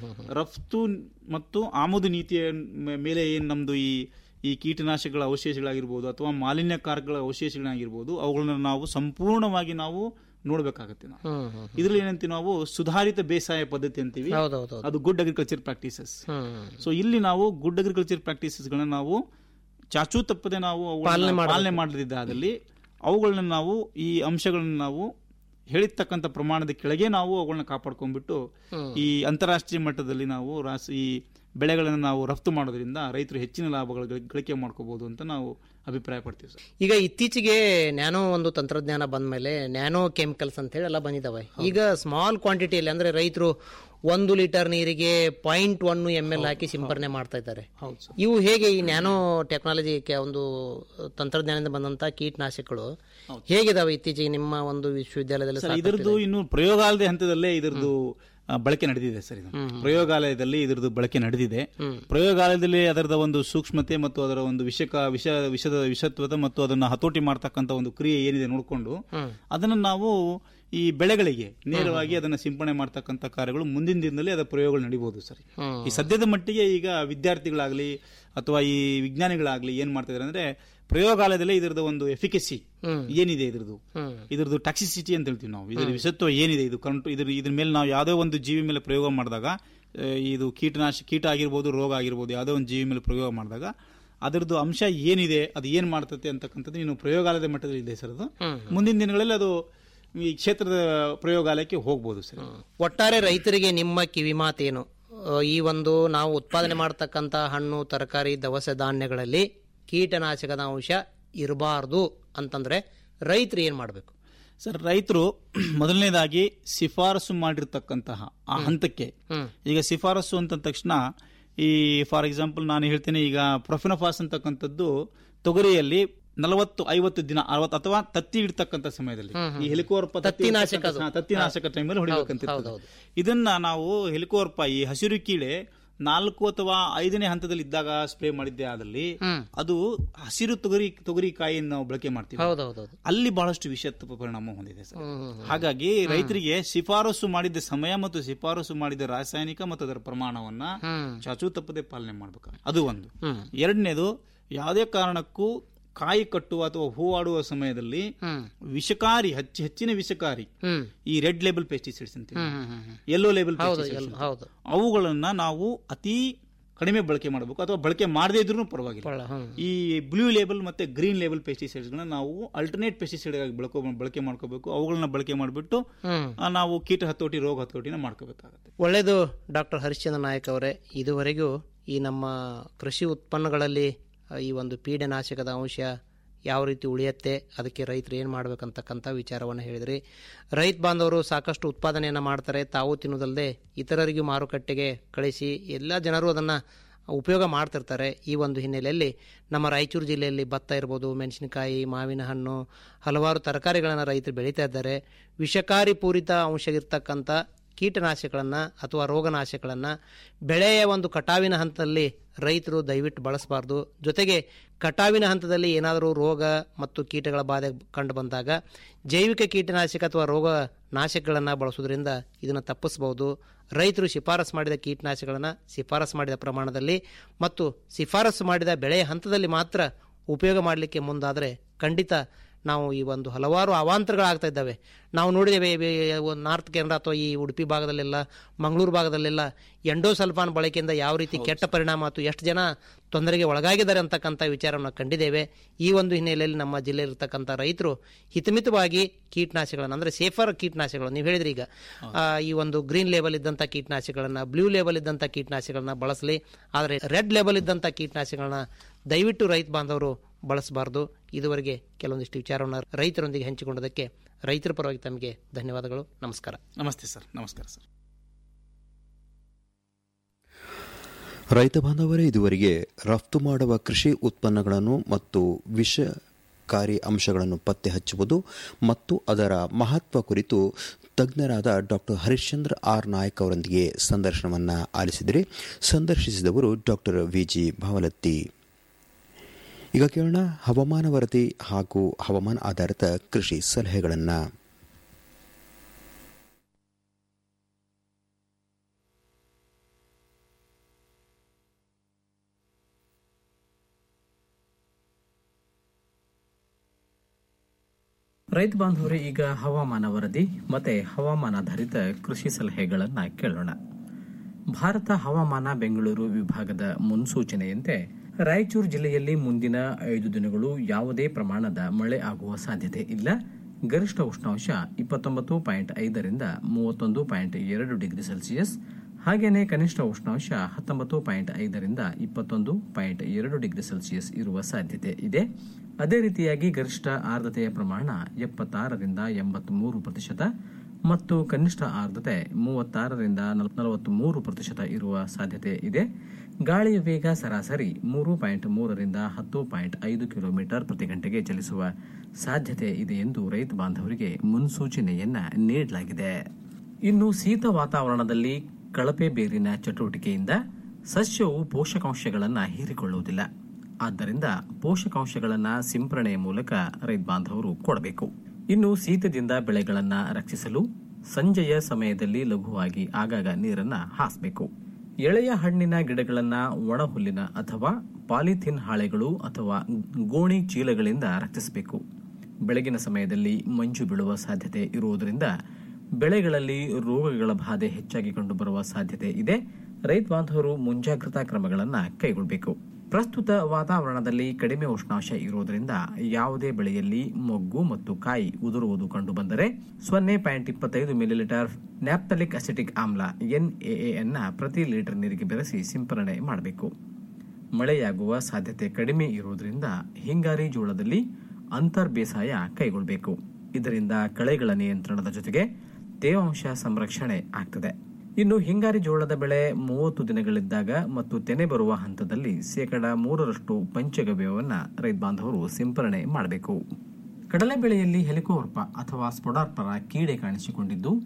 ರಫ್ತು ಮತ್ತು ಆಮದು ನೀತಿಯ ಮೇ- ಮೇಲೆ ಏನು ನಮ್ದು ಈ ಈ ಕೀಟನಾಶಕಗಳ ಅವಶೇಷಗಳಾಗಿರ್ಬೋದು ಅಥವಾ ಮಾಲಿನ್ಯಕಾರಕಗಳ ಅವಶೇಷಗಳಾಗಿರ್ಬೋದು ಅವುಗಳನ್ನ ನಾವು ಸಂಪೂರ್ಣವಾಗಿ ನಾವು ನೋಡ್ಬೇಕಾಗತ್ತೆ ನಾವು ಇದ್ರಲ್ಲಿ ಏನಂತೀವಿ ನಾವು ಸುಧಾರಿತ ಬೇಸಾಯ ಪದ್ಧತಿ ಅಂತೀವಿ ಹೌದೌದು ಅದು good agriculture practices hmm so ಇಲ್ಲಿ ನಾವು ಗುಡ್ ಅಗ್ರಿಕಲ್ಚರ್ ಪ್ರಾಕ್ಟೀಸಸ್ಗಳನ್ನ ನಾವು ಚಾಚೂ ತಪ್ಪದೆ ನಾವು ಅವುಗಳನ್ನ ಪಾಲನೆ ಮಾಡದಿದ್ದಾದಲ್ಲಿ ಅವುಗಳನ್ನ ನಾವು ಈ ಅಂಶಗಳನ್ನ ನಾವು ಹೇಳಿರ್ತಕ್ಕಂಥ ಪ್ರಮಾಣದ ಕೆಳಗೆ ನಾವು ಅವುಗಳನ್ನ ಕಾಪಾಡ್ಕೊಂಡ್ಬಿಟ್ಟು ಈ ಅಂತಾರಾಷ್ಟ್ರೀಯ ಮಟ್ಟದಲ್ಲಿ ನಾವು ರಾಸ್ ಈ ಬೆಳೆಗಳನ್ನು ನಾವು ರಫ್ತು ಮಾಡೋದ್ರಿಂದ ರೈತರು ಹೆಚ್ಚಿನ ಲಾಭಗಳ ಗಳಿಕೆ ಮಾಡ್ಕೋಬಹುದು ಅಂತ ನಾವು ಅಭಿಪ್ರಾಯ ಪಡ್ತೀವಿ ಸರ್ ಈಗ ಇತ್ತೀಚೆಗೆ ನ್ಯಾನೋ ಒಂದು ತಂತ್ರಜ್ಞಾನ ಬಂದ ಮೇಲೆ ನ್ಯಾನೋ ಕೆಮಿಕಲ್ಸ್ ಅಂತ ಹೇಳಿ ಎಲ್ಲ ಬಂದಿದಾವೆ ಈಗ ಸ್ಮಾಲ್ ಕ್ವಾಂಟಿಟಿಯಲ್ಲಿ ಅಂದ್ರೆ ರೈತರು ಒಂದು ಲೀಟರ್ ನೀರಿಗೆ ಪಾಯಿಂಟ್ ಒನ್ ಎಮ್ ಎಲ್ ಹಾಕಿ ಸಿಂಪರಣೆ ಮಾಡ್ತಾ ಇದ್ದಾರೆ ಹೌದು ಸರ್ ಇವು ಹೇಗೆ ಈ ನ್ಯಾನೋ ಟೆಕ್ನಾಲಜಿ ಒಂದು ತಂತ್ರಜ್ಞಾನದಿಂದ ಬಂದಂತ ಕೀಟನಾಶಕಗಳು ಹೇಗಿದಾವೆ ಇತ್ತೀಚೆಗೆ ನಿಮ್ಮ ಒಂದು ವಿಶ್ವವಿದ್ಯಾಲಯದಲ್ಲಿ ಸರ್ ಸಾಕಷ್ಟು ಇದರದ್ದು ಇನ್ನು ಪ್ರಯೋಗಾಲಯದ ಹಂತದಲ್ಲೇ ಇದರದ್ದು ಆ, ಬಳಕೆ ನಡೆದಿದೆ ಸರ್ ಇದು ಪ್ರಯೋಗಾಲಯದಲ್ಲಿ ಇದರದ್ದು ಬಳಕೆ ನಡೆದಿದೆ ಪ್ರಯೋಗಾಲಯದಲ್ಲಿ ಅದರದ ಒಂದು ಸೂಕ್ಷ್ಮತೆ ಮತ್ತು ಅದರ ಒಂದು ವಿಷಕ ವಿಷ ವಿಷದ ವಿಷತ್ವದ ಮತ್ತು ಅದನ್ನ ಹತೋಟಿ ಮಾಡ್ತಕ್ಕಂಥ ಒಂದು ಕ್ರಿಯೆ ಏನಿದೆ ನೋಡಿಕೊಂಡು ಅದನ್ನ ನಾವು ಈ ಬೆಳೆಗಳಿಗೆ ನೇರವಾಗಿ ಅದನ್ನ ಸಿಂಪಡಣೆ ಮಾಡ್ತಕ್ಕಂಥ ಕಾರ್ಯಗಳು ಮುಂದಿನ ದಿನದಲ್ಲಿ ಅದರ ಪ್ರಯೋಗಗಳು ನಡೀಬಹುದು ಸರ್ ಈ ಸದ್ಯದ ಮಟ್ಟಿಗೆ ಈಗ ವಿದ್ಯಾರ್ಥಿಗಳಾಗ್ಲಿ ಅಥವಾ ಈ ವಿಜ್ಞಾನಿಗಳಾಗ್ಲಿ ಏನ್ ಮಾಡ್ತಾ ಇದಾರೆ ಅಂದ್ರೆ ಪ್ರಯೋಗಾಲಯದಲ್ಲೇ ಇದರದ ಒಂದು ಎಫಿಕಸಿ ಏನಿದೆ ಇದ್ರದ್ದು ಇದ್ರದ್ದು ಟಾಕ್ಸಿಸಿಟಿ ಅಂತ ಹೇಳ್ತೀವಿ ನಾವು ಇದ್ರ ವಿಷತ್ವ ಏನಿದೆ ಇದು ಕಂಟು ಇದ್ರ ಇದ್ರ ಮೇಲೆ ನಾವು ಯಾವುದೋ ಒಂದು ಜೀವಿ ಮೇಲೆ ಪ್ರಯೋಗ ಮಾಡಿದಾಗ ಆ, ಇದು ಕೀಟನಾಶ ಕೀಟ ಆಗಿರ್ಬೋದು ರೋಗ ಆಗಿರ್ಬೋದು ಯಾವುದೋ ಒಂದು ಜೀವಿ ಮೇಲೆ ಪ್ರಯೋಗ ಮಾಡಿದಾಗ ಅದರದ್ದು ಅಂಶ ಏನಿದೆ ಅದು ಏನ್ ಮಾಡ್ತತೆ ಅಂತಕ್ಕಂಥದ್ದು ಇನ್ನು ಪ್ರಯೋಗಾಲಯದ ಮಟ್ಟದಲ್ಲಿ ಇದೆ ಸರ್ ಅದು ಮುಂದಿನ ದಿನಗಳಲ್ಲಿ ಅದು ಈ ಕ್ಷೇತ್ರದ ಪ್ರಯೋಗಾಲಯಕ್ಕೆ ಹೋಗ್ಬೋದು ಸರ್ ಒಟ್ಟಾರೆ ರೈತರಿಗೆ ನಿಮ್ಮ ಕಿವಿ ಮಾತೇನು ಆ, ಈ ಒಂದು ನಾವು ಉತ್ಪಾದನೆ ಮಾಡತಕ್ಕಂತ ಹಣ್ಣು ತರಕಾರಿ ದವಸ ಧಾನ್ಯಗಳಲ್ಲಿ ಕೀಟನಾಶಕದ ಅಂಶ ಇರಬಾರ್ದು ಅಂತಂದ್ರೆ ರೈತರು ಏನ್ ಮಾಡಬೇಕು ಸರ್ ರೈತರು ಮೊದಲನೇದಾಗಿ ಶಿಫಾರಸು ಮಾಡಿರ್ತಕ್ಕಂತಹ ಆ ಹಂತಕ್ಕೆ ಈಗ ಶಿಫಾರಸು ಅಂತ ತಕ್ಷಣ ಈ ಫಾರ್ ಎಕ್ಸಾಂಪಲ್ ನಾನು ಹೇಳ್ತೇನೆ ಈಗ ಪ್ರೊಫಿನೋಫಾಸ್ ಅಂತಕ್ಕಂಥದ್ದು ತೊಗರಿಯಲ್ಲಿ ನಲವತ್ತು ಐವತ್ತು ದಿನ ಅರವತ್ತು ಅಥವಾ ತತ್ತಿ ಇಡ್ತಕ್ಕಂಥ ಸಮಯದಲ್ಲಿ ಈ ಹೆಲಿಕೋರ್ಪ ತತ್ತಿನಾಶಕ ಅದು. ತತ್ತಿನಾಶಕ ಟೈಮಲ್ಲಿ ಹೊಡಿಬೇಕಂತ ಇದನ್ನ ನಾವು ಹೆಲಿಕೋರ್ಪ ಈ ಹಸಿರು ಕೀಳೆ ನಾಲ್ಕು ಅಥವಾ ಐದನೇ ಹಂತದಲ್ಲಿ ಇದ್ದಾಗ ಸ್ಪ್ರೇ ಮಾಡಿದ್ದೆ ಆದಲ್ಲಿ ಅದು ಹಸಿರು ತೊಗರಿ ತೊಗರಿ ಕಾಯಿಯನ್ನು ನಾವು ಬಳಕೆ ಮಾಡ್ತೀವಿ ಹೌದೌದೌದು ಅಲ್ಲಿ ಬಹಳಷ್ಟು ವಿಷ ಪರಿಣಾಮ ಹೊಂದಿದೆ ಸರ್ ಹಾಗಾಗಿ ರೈತರಿಗೆ ಶಿಫಾರಸು ಮಾಡಿದ ಸಮಯ ಮತ್ತು ಶಿಫಾರಸು ಮಾಡಿದ ರಾಸಾಯನಿಕ ಮತ್ತು ಅದರ ಪ್ರಮಾಣವನ್ನ ಚಾಚು ತಪ್ಪದೆ ಪಾಲನೆ ಮಾಡ್ಬೇಕು ಅದು ಒಂದು ಎರಡನೇದು ಯಾವುದೇ ಕಾರಣಕ್ಕೂ ಕಾಯಿ ಕಟ್ಟುವ ಅಥವಾ ಹೂವಾಡುವ ಸಮಯದಲ್ಲಿ ವಿಷಕಾರಿ ಹೆಚ್ಚು ಹೆಚ್ಚಿನ ವಿಷಕಾರಿ ಈ ರೆಡ್ ಲೇಬಲ್ ಪೆಸ್ಟಿಸೈಡ್ಸ್ ಅಂತ ಯೆಲ್ಲೋ ಲೇಬಲ್ ಹೌದು ಅವುಗಳನ್ನ ನಾವು ಅತಿ ಕಡಿಮೆ ಬಳಕೆ ಮಾಡಬೇಕು ಅಥವಾ ಬಳಕೆ ಮಾಡದೇ ಇದ್ರೂ ಪರವಾಗಿಲ್ಲ ಈ ಬ್ಲೂ ಲೇಬಲ್ ಮತ್ತೆ ಗ್ರೀನ್ ಲೇಬಲ್ ಪೆಸ್ಟಿಸೈಡ್ಸ್ ಗಳನ್ನ ನಾವು ಅಲ್ಟರ್ನೇಟ್ ಪೆಸ್ಟಿಸೈಡ್ ಆಗಿ ಬಳಕೊ ಬಳಕೆ ಮಾಡ್ಕೋಬೇಕು ಅವುಗಳನ್ನ ಬಳಕೆ ಮಾಡಿಬಿಟ್ಟು ನಾವು ಕೀಟ ಹತೋಟಿ ರೋಗ ಹತೋಟಿನ ಮಾಡ್ಕೋಬೇಕಾಗತ್ತೆ ಒಳ್ಳೆಯದು ಡಾಕ್ಟರ್ ಹರಿಶ್ಚಂದ್ರ ನಾಯಕ್ ಅವರೇ ಇದುವರೆಗೂ ಈ ನಮ್ಮ ಕೃಷಿ ಉತ್ಪನ್ನಗಳಲ್ಲಿ ಆ, ಈ ಒಂದು ಪೀಡನಾಶಕದ ಅಂಶ ಯಾವ ರೀತಿ ಉಳಿಯುತ್ತೆ ಅದಕ್ಕೆ ರೈತರು ಏನು ಮಾಡ್ಬೇಕಂತಕ್ಕಂಥ ವಿಚಾರವನ್ನು ಹೇಳಿದ್ರಿ ರೈತ ಬಾಂಧವರು ಸಾಕಷ್ಟು ಉತ್ಪಾದನೆಯನ್ನು ಮಾಡ್ತಾರೆ ತಾವು ತಿನ್ನೋದಲ್ಲದೆ ಇತರರಿಗೂ ಮಾರುಕಟ್ಟೆಗೆ ಕಳಿಸಿ ಎಲ್ಲ ಜನರು ಅದನ್ನು ಉಪಯೋಗ ಮಾಡ್ತಿರ್ತಾರೆ ಈ ಒಂದು ಹಿನ್ನೆಲೆಯಲ್ಲಿ ನಮ್ಮ ರಾಯಚೂರು ಜಿಲ್ಲೆಯಲ್ಲಿ ಭತ್ತ ಇರ್ಬೋದು ಮೆಣಸಿನಕಾಯಿ ಮಾವಿನ ಹಣ್ಣು ಹಲವಾರು ತರಕಾರಿಗಳನ್ನು ರೈತರು ಬೆಳೀತಾ ಇದ್ದಾರೆ ವಿಷಕಾರಿ ಪೂರಿತ ಅಂಶ ಇರ್ತಕ್ಕಂಥ ಕೀಟನಾಶಕಗಳನ್ನು ಅಥವಾ ರೋಗನಾಶಕಗಳನ್ನು ಬೆಳೆಯ ಒಂದು ಕಟಾವಿನ ಹಂತದಲ್ಲಿ ರೈತರು ದಯವಿಟ್ಟು ಬಳಸಬಾರ್ದು ಜೊತೆಗೆ ಕಟಾವಿನ ಹಂತದಲ್ಲಿ ಏನಾದರೂ ರೋಗ ಮತ್ತು ಕೀಟಗಳ ಬಾಧೆ ಕಂಡು ಬಂದಾಗ ಜೈವಿಕ ಕೀಟನಾಶಕ ಅಥವಾ ರೋಗ ನಾಶಕಗಳನ್ನು ಬಳಸೋದ್ರಿಂದ ಇದನ್ನು ತಪ್ಪಿಸಬಹುದು ರೈತರು ಶಿಫಾರಸು ಮಾಡಿದ ಕೀಟನಾಶಕಗಳನ್ನು ಶಿಫಾರಸು ಮಾಡಿದ ಪ್ರಮಾಣದಲ್ಲಿ ಮತ್ತು ಶಿಫಾರಸು ಮಾಡಿದ ಬೆಳೆಯ ಹಂತದಲ್ಲಿ ಮಾತ್ರ ಉಪಯೋಗ ಮಾಡಲಿಕ್ಕೆ ಮುಂದಾದರೆ ಖಂಡಿತ ನಾವು ಈ ಒಂದು ಹಲವಾರು ಅವಾಂತರಗಳಾಗ್ತಾ ಇದ್ದಾವೆ ನಾವು ನೋಡಿದ್ದೇವೆ ಈ ಒಂದು ನಾರ್ತ್ ಕೇರಳ ಅಥವಾ ಈ ಉಡುಪಿ ಭಾಗದಲ್ಲೆಲ್ಲ ಮಂಗಳೂರು ಭಾಗದಲ್ಲೆಲ್ಲ ಎಂಡೋಸಲ್ಫಾನ್ ಬಳಕೆಯಿಂದ ಯಾವ ರೀತಿ ಕೆಟ್ಟ ಪರಿಣಾಮ ಮತ್ತು ಎಷ್ಟು ಜನ ತೊಂದರೆಗೆ ಒಳಗಾಗಿದ್ದಾರೆ ಅಂತಕ್ಕಂಥ ವಿಚಾರವನ್ನು ಕಂಡಿದ್ದೇವೆ ಈ ಒಂದು ಹಿನ್ನೆಲೆಯಲ್ಲಿ ನಮ್ಮ ಜಿಲ್ಲೆಯಲ್ಲಿರ್ತಕ್ಕಂಥ ರೈತರು ಹಿತಮಿತವಾಗಿ ಕೀಟನಾಶಕಗಳನ್ನು ಅಂದರೆ ಸೇಫರ್ ಕೀಟನಾಶಕಗಳು ನೀವು ಹೇಳಿದ್ರಿ ಈಗ ಆ, ಈ ಒಂದು ಗ್ರೀನ್ ಲೇಬಲ್ ಇದ್ದಂಥ ಕೀಟನಾಶಕಗಳನ್ನು ಬ್ಲೂ ಲೇಬಲ್ ಇದ್ದಂಥ ಕೀಟನಾಶಕಗಳನ್ನ ಬಳಸಲಿ ಆದರೆ ರೆಡ್ ಲೇಬಲ್ ಇದ್ದಂಥ ಕೀಟನಾಶಕಗಳನ್ನ ದಯವಿಟ್ಟು ರೈತ ಬಾಂಧವರು ಬಳಸಬಾರ್ದು ಇದುವರೆಗೆ ಕೆಲವೊಂದಿಷ್ಟು ವಿಚಾರವನ್ನು ರೈತರೊಂದಿಗೆ ಹಂಚಿಕೊಂಡದಕ್ಕೆ ರೈತರ ಪರವಾಗಿ ತಮಗೆ ಧನ್ಯವಾದಗಳು ನಮಸ್ಕಾರ ನಮಸ್ತೆ ಸರ್ ನಮಸ್ಕಾರ ಸರ್ ರೈತ ಬಾಂಧವರೇ ಇದುವರೆಗೆ ರಫ್ತು ಮಾಡುವ ಕೃಷಿ ಉತ್ಪನ್ನಗಳನ್ನು ಮತ್ತು ವಿಷಕಾರಿ ಅಂಶಗಳನ್ನು ಪತ್ತೆ ಹಚ್ಚುವುದು ಮತ್ತು ಅದರ ಮಹತ್ವ ಕುರಿತು ತಜ್ಞರಾದ ಡಾಕ್ಟರ್ ಹರಿಶ್ಚಂದ್ರ ಆರ್ ನಾಯಕ್ ಅವರೊಂದಿಗೆ ಸಂದರ್ಶನವನ್ನು ಆಲಿಸಿದರೆ ಸಂದರ್ಶಿಸಿದವರು ಡಾಕ್ಟರ್ ವಿಜಿ ಭಾವಲತ್ತಿ ಈಗ ಕೇಳೋಣ ಹವಾಮಾನ ವರದಿ ಹಾಗೂ ಹವಾಮಾನ ಆಧಾರಿತ ಕೃಷಿ ಸಲಹೆಗಳನ್ನು ರೈತ ಬಾಂಧವರೇ ಈಗ ಹವಾಮಾನ ವರದಿ ಮತ್ತೆ ಹವಾಮಾನಾಧಾರಿತ ಕೃಷಿ ಸಲಹೆಗಳನ್ನ ಕೇಳೋಣ ಭಾರತ ಹವಾಮಾನ ಬೆಂಗಳೂರು ವಿಭಾಗದ ಮುನ್ಸೂಚನೆಯಂತೆ ರಾಯಚೂರು ಜಿಲ್ಲೆಯಲ್ಲಿ ಮುಂದಿನ ಐದು ದಿನಗಳು ಯಾವುದೇ ಪ್ರಮಾಣದ ಮಳೆ ಆಗುವ ಸಾಧ್ಯತೆ ಇಲ್ಲ ಗರಿಷ್ಠ ಉಷ್ಣಾಂಶ ಇಪ್ಪತ್ತೊಂಬತ್ತು ಪಾಯಿಂಟ್ ಐದರಿಂದ ಮೂವತ್ತೊಂದು ಪಾಯಿಂಟ್ ಎರಡು ಡಿಗ್ರಿ ಸೆಲ್ಸಿಯಸ್ ಹಾಗೇನೆ ಕನಿಷ್ಠ ಉಷ್ಣಾಂಶ ಹತ್ತೊಂಬತ್ತು ಪಾಯಿಂಟ್ ಐದರಿಂದ ಇಪ್ಪತ್ತೊಂದು ಪಾಯಿಂಟ್ ಎರಡು ಡಿಗ್ರಿ ಸೆಲ್ಸಿಯಸ್ ಇರುವ ಸಾಧ್ಯತೆ ಇದೆ ಅದೇ ರೀತಿಯಾಗಿ ಗರಿಷ್ಠ ಆರ್ದ್ರತೆಯ ಪ್ರಮಾಣ ಎಪ್ಪತ್ತಾರರಿಂದ ಎಂಬತ್ಮೂರು ಪ್ರತಿಶತ ಮತ್ತು ಕನಿಷ್ಠ ಆರ್ದ್ರತೆ ಮೂವತ್ತಾರರಿಂದ ನಲವತ್ಮೂರು ಪ್ರತಿಶತ ಇರುವ ಸಾಧ್ಯತೆ ಇದೆ ಗಾಳಿಯ ವೇಗ ಸರಾಸರಿ ಮೂರು ಪಾಯಿಂಟ್ ಮೂರರಿಂದ ಹತ್ತು ಪಾಯಿಂಟ್ ಐದು ಕಿಲೋಮೀಟರ್ ಪ್ರತಿ ಗಂಟೆಗೆ ಚಲಿಸುವ ಸಾಧ್ಯತೆ ಇದೆ ಎಂದು ರೈತ ಬಾಂಧವರಿಗೆ ಮುನ್ಸೂಚನೆಯನ್ನ ನೀಡಲಾಗಿದೆ ಇನ್ನು ಶೀತ ವಾತಾವರಣದಲ್ಲಿ ಕಳಪೆ ಬೇರಿನ ಚಟುವಟಿಕೆಯಿಂದ ಸಸ್ಯವು ಪೋಷಕಾಂಶಗಳನ್ನು ಹೀರಿಕೊಳ್ಳುವುದಿಲ್ಲ ಆದ್ದರಿಂದ ಪೋಷಕಾಂಶಗಳನ್ನು ಸಿಂಪರಣೆಯ ಮೂಲಕ ರೈತ ಬಾಂಧವರು ಕೊಡಬೇಕು ಇನ್ನು ಶೀತದಿಂದ ಬೆಳೆಗಳನ್ನ ರಕ್ಷಿಸಲು ಸಂಜೆಯ ಸಮಯದಲ್ಲಿ ಲಘುವಾಗಿ ಆಗಾಗ ನೀರನ್ನ ಹಾಸಬೇಕು ಎಳೆಯ ಹಣ್ಣಿನ ಗಿಡಗಳನ್ನ ಒಣ ಹುಲ್ಲಿನ ಅಥವಾ ಪಾಲಿಥಿನ್ ಹಾಳೆಗಳು ಅಥವಾ ಗೋಣಿ ಚೀಲಗಳಿಂದ ರಕ್ಷಿಸಬೇಕು ಬೆಳಗಿನ ಸಮಯದಲ್ಲಿ ಮಂಜು ಬೀಳುವ ಸಾಧ್ಯತೆ ಇರುವುದರಿಂದ ಬೆಳೆಗಳಲ್ಲಿ ರೋಗಗಳ ಬಾಧೆ ಹೆಚ್ಚಾಗಿ ಕಂಡುಬರುವ ಸಾಧ್ಯತೆ ಇದೆ ರೈತ ಬಾಂಧವರು ಮುಂಜಾಗ್ರತಾ ಕ್ರಮಗಳನ್ನು ಕೈಗೊಳ್ಳಬೇಕು ಪ್ರಸ್ತುತ ವಾತಾವರಣದಲ್ಲಿ ಕಡಿಮೆ ಉಷ್ಣಾಂಶ ಇರುವುದರಿಂದ ಯಾವುದೇ ಬೆಳೆಯಲ್ಲಿ ಮೊಗ್ಗು ಮತ್ತು ಕಾಯಿ ಉದುರುವುದು ಕಂಡುಬಂದರೆ ಸೊನ್ನೆ ಪಾಯಿಂಟ್ ಇಪ್ಪತ್ತೈದು ಮಿಲಿಲೀಟರ್ ನ್ಯಾಪ್ತಲಿಕ್ ಅಸಿಟಿಕ್ ಆಮ್ಲ ಎನ್ಎಎ ಅನ್ನ ಪ್ರತಿ ಲೀಟರ್ ನೀರಿಗೆ ಬೆರೆಸಿ ಸಿಂಪರಣೆ ಮಾಡಬೇಕು ಮಳೆಯಾಗುವ ಸಾಧ್ಯತೆ ಕಡಿಮೆ ಇರುವುದರಿಂದ ಹಿಂಗಾರಿ ಜೋಳದಲ್ಲಿ ಅಂತರ್ ಬೇಸಾಯ ಕೈಗೊಳ್ಳಬೇಕು ಇದರಿಂದ ಕಳೆಗಳ ನಿಯಂತ್ರಣದ ಜೊತೆಗೆ ತೇವಾಂಶ ಸಂರಕ್ಷಣೆ ಆಗ್ತದೆ ಇನ್ನು ಹಿಂಗಾರಿ ಜೋಳದ ಬೆಳೆ ಮೂವತ್ತು ದಿನಗಳಿದ್ದಾಗ ಮತ್ತು ತೆನೆ ಬರುವ ಹಂತದಲ್ಲಿ ಶೇಕಡ ಮೂರರಷ್ಟು ಪಂಚಗವ್ಯವನ್ನ ರೈತ ಬಾಂಧವರು ಸಿಂಪರಣೆ ಮಾಡಬೇಕು ಕಡಲೆ ಬೆಳೆಯಲ್ಲಿ ಹೆಲಿಕೋವರ್ಪ ಅಥವಾ ಸ್ಪೊಡಾರ್ಪರ ಕೀಡೆ ಕಾಣಿಸಿಕೊಂಡಿದ್ದು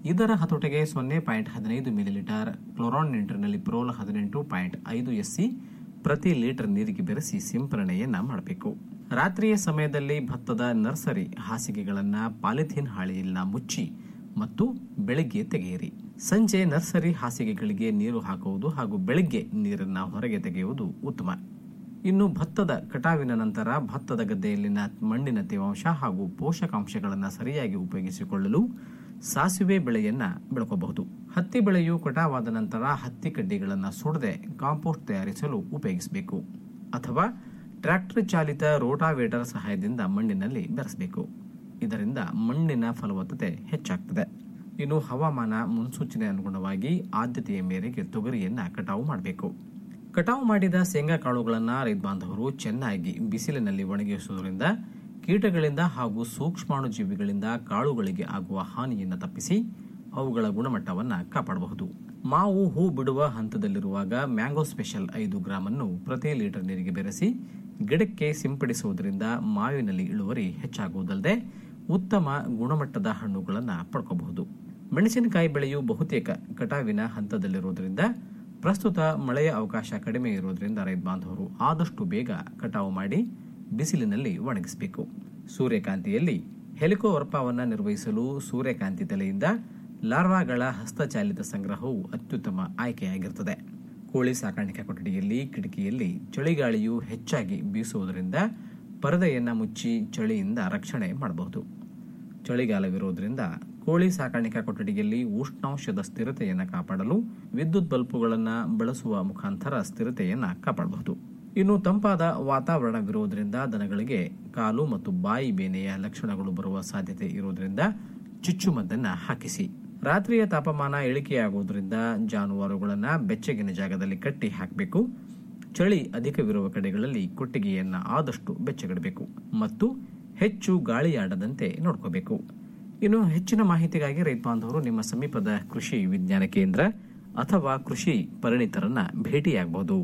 ಇದರ ಹತೋಟಿಗೆ ಸೊನ್ನೆ ಪಾಯಿಂಟ್ ಹದಿನೈದು ಮಿಲಿಲೀಟರ್ ಕ್ಲೋರಾನ್ ನಿಂಟರ್ನಲ್ಲಿ ಪ್ರೋಲ್ ಹದಿನೆಂಟು ಪಾಯಿಂಟ್ ಐದು ಎಸ್ಸಿ ಪ್ರತಿ ಲೀಟರ್ ನೀರಿಗೆ ಬೆರೆಸಿ ಸಿಂಪರಣೆಯನ್ನ ಮಾಡಬೇಕು ರಾತ್ರಿಯ ಸಮಯದಲ್ಲಿ ಭತ್ತದ ನರ್ಸರಿ ಹಾಸಿಗೆಗಳನ್ನು ಪಾಲಿಥೀನ್ ಹಾಳೆಯಿಂದ ಮುಚ್ಚಿ ಮತ್ತು ಬೆಳಿಗ್ಗೆ ತೆಗೆಯಿರಿ ಸಂಜೆ ನರ್ಸರಿ ಹಾಸಿಗೆಗಳಿಗೆ ನೀರು ಹಾಕುವುದು ಹಾಗೂ ಬೆಳಿಗ್ಗೆ ನೀರನ್ನು ಹೊರಗೆ ತೆಗೆಯುವುದು ಉತ್ತಮ ಇನ್ನು ಭತ್ತದ ಕಟಾವಿನ ನಂತರ ಭತ್ತದ ಗದ್ದೆಯಲ್ಲಿನ ಮಣ್ಣಿನ ತೇವಾಂಶ ಹಾಗೂ ಪೋಷಕಾಂಶಗಳನ್ನು ಸರಿಯಾಗಿ ಉಪಯೋಗಿಸಿಕೊಳ್ಳಲು ಸಾಸಿವೆ ಬೆಳೆಯನ್ನ ಬೆಳ್ಕೋಬಹುದು ಹತ್ತಿ ಬೆಳೆಯು ಕಟಾವಾದ ನಂತರ ಹತ್ತಿ ಕಡ್ಡಿಗಳನ್ನು ಸುಡದೆ ಕಾಂಪೋಸ್ಟ್ ತಯಾರಿಸಲು ಉಪಯೋಗಿಸಬೇಕು ಅಥವಾ ಟ್ರ್ಯಾಕ್ಟರ್ ಚಾಲಿತ ರೋಟಾವೇಟರ್ ಸಹಾಯದಿಂದ ಮಣ್ಣಿನಲ್ಲಿ ಬೆರೆಸಬೇಕು ಇದರಿಂದ ಮಣ್ಣಿನ ಫಲವತ್ತತೆ ಹೆಚ್ಚಾಗ್ತದೆ ಇನ್ನು ಹವಾಮಾನ ಮುನ್ಸೂಚನೆ ಅನುಗುಣವಾಗಿ ಆದ್ಯತೆಯ ಮೇರೆಗೆ ತೊಗರಿಯನ್ನ ಕಟಾವು ಮಾಡಬೇಕು ಕಟಾವು ಮಾಡಿದ ಶೇಂಗಾ ಕಾಳುಗಳನ್ನು ರೈತ ಬಾಂಧವರು ಚೆನ್ನಾಗಿ ಬಿಸಿಲಿನಲ್ಲಿ ಒಣಗಿಸುವುದರಿಂದ ಕೀಟಗಳಿಂದ ಹಾಗೂ ಸೂಕ್ಷ್ಮಾಣುಜೀವಿಗಳಿಂದ ಕಾಳುಗಳಿಗೆ ಆಗುವ ಹಾನಿಯನ್ನು ತಪ್ಪಿಸಿ ಅವುಗಳ ಗುಣಮಟ್ಟವನ್ನು ಕಾಪಾಡಬಹುದು ಮಾವು ಹೂ ಬಿಡುವ ಹಂತದಲ್ಲಿರುವಾಗ ಮ್ಯಾಂಗೋ ಸ್ಪೆಷಲ್ ಐದು ಗ್ರಾಮ್ ಅನ್ನು ಪ್ರತಿ ಲೀಟರ್ ನೀರಿಗೆ ಬೆರೆಸಿ ಗಿಡಕ್ಕೆ ಸಿಂಪಡಿಸುವುದರಿಂದ ಮಾವಿನಲ್ಲಿ ಇಳುವರಿ ಹೆಚ್ಚಾಗುವುದಲ್ಲದೆ ಉತ್ತಮ ಗುಣಮಟ್ಟದ ಹಣ್ಣುಗಳನ್ನು ಪಡ್ಕೋಬಹುದು ಮೆಣಸಿನಕಾಯಿ ಬೆಳೆಯು ಬಹುತೇಕ ಕಟಾವಿನ ಹಂತದಲ್ಲಿರುವುದರಿಂದ ಪ್ರಸ್ತುತ ಮಳೆಯ ಅವಕಾಶ ಕಡಿಮೆ ಇರುವುದರಿಂದ ರೈತ ಬಾಂಧವರು ಆದಷ್ಟು ಬೇಗ ಕಟಾವು ಮಾಡಿ ಬಿಸಿಲಿನಲ್ಲಿ ಒಣಗಿಸಬೇಕು ಸೂರ್ಯಕಾಂತಿಯಲ್ಲಿ ಹೆಲಿಕೋವರ್ಪವನ್ನು ನಿರ್ವಹಿಸಲು ಸೂರ್ಯಕಾಂತಿ ತಲೆಯಿಂದ ಲಾರ್ವಾಗಳ ಹಸ್ತಚಾಲಿತ ಸಂಗ್ರಹವು ಅತ್ಯುತ್ತಮ ಆಯ್ಕೆಯಾಗಿರುತ್ತದೆ ಕೋಳಿ ಸಾಕಾಣಿಕೆ ಕೊಠಡಿಯಲ್ಲಿ ಕಿಟಕಿಯಲ್ಲಿ ಚಳಿಗಾಳಿಯು ಹೆಚ್ಚಾಗಿ ಬೀಸುವುದರಿಂದ ಪರದೆಯನ್ನು ಮುಚ್ಚಿ ಚಳಿಯಿಂದ ರಕ್ಷಣೆ ಮಾಡಬಹುದು ಚಳಿಗಾಲವಿರುವುದರಿಂದ ಕೋಳಿ ಸಾಕಾಣಿಕಾ ಕೊಠಡಿಯಲ್ಲಿ ಉಷ್ಣಾಂಶದ ಸ್ಥಿರತೆಯನ್ನು ಕಾಪಾಡಲು ವಿದ್ಯುತ್ ಬಲ್ಬುಗಳನ್ನು ಬಳಸುವ ಮುಖಾಂತರ ಸ್ಥಿರತೆಯನ್ನು ಕಾಪಾಡಬಹುದು ಇನ್ನು ತಂಪಾದ ವಾತಾವರಣವಿರುವುದರಿಂದ ದನಗಳಿಗೆ ಕಾಲು ಮತ್ತು ಬಾಯಿ ಬೇನೆಯ ಲಕ್ಷಣಗಳು ಬರುವ ಸಾಧ್ಯತೆ ಇರುವುದರಿಂದ ಚುಚ್ಚುಮದ್ದನ್ನು ಹಾಕಿಸಿ ರಾತ್ರಿಯ ತಾಪಮಾನ ಇಳಿಕೆಯಾಗುವುದರಿಂದ ಜಾನುವಾರುಗಳನ್ನು ಬೆಚ್ಚಗಿನ ಜಾಗದಲ್ಲಿ ಕಟ್ಟಿ ಹಾಕಬೇಕು ಚಳಿ ಅಧಿಕವಿರುವ ಕಡೆಗಳಲ್ಲಿ ಕೊಟ್ಟಿಗೆಯನ್ನು ಆದಷ್ಟು ಬೆಚ್ಚಗಿಡಬೇಕು ಮತ್ತು ಹೆಚ್ಚು ಗಾಳಿಯಾಡದಂತೆ ನೋಡ್ಕೋಬೇಕು ಇನ್ನು ಹೆಚ್ಚಿನ ಮಾಹಿತಿಗಾಗಿ ರೈತ ಬಾಂಧವರು ನಿಮ್ಮ ಸಮೀಪದ ಕೃಷಿ ವಿಜ್ಞಾನ ಕೇಂದ್ರ ಅಥವಾ ಕೃಷಿ ಪರಿಣಿತರನ್ನ ಭೇಟಿಯಾಗಬಹುದು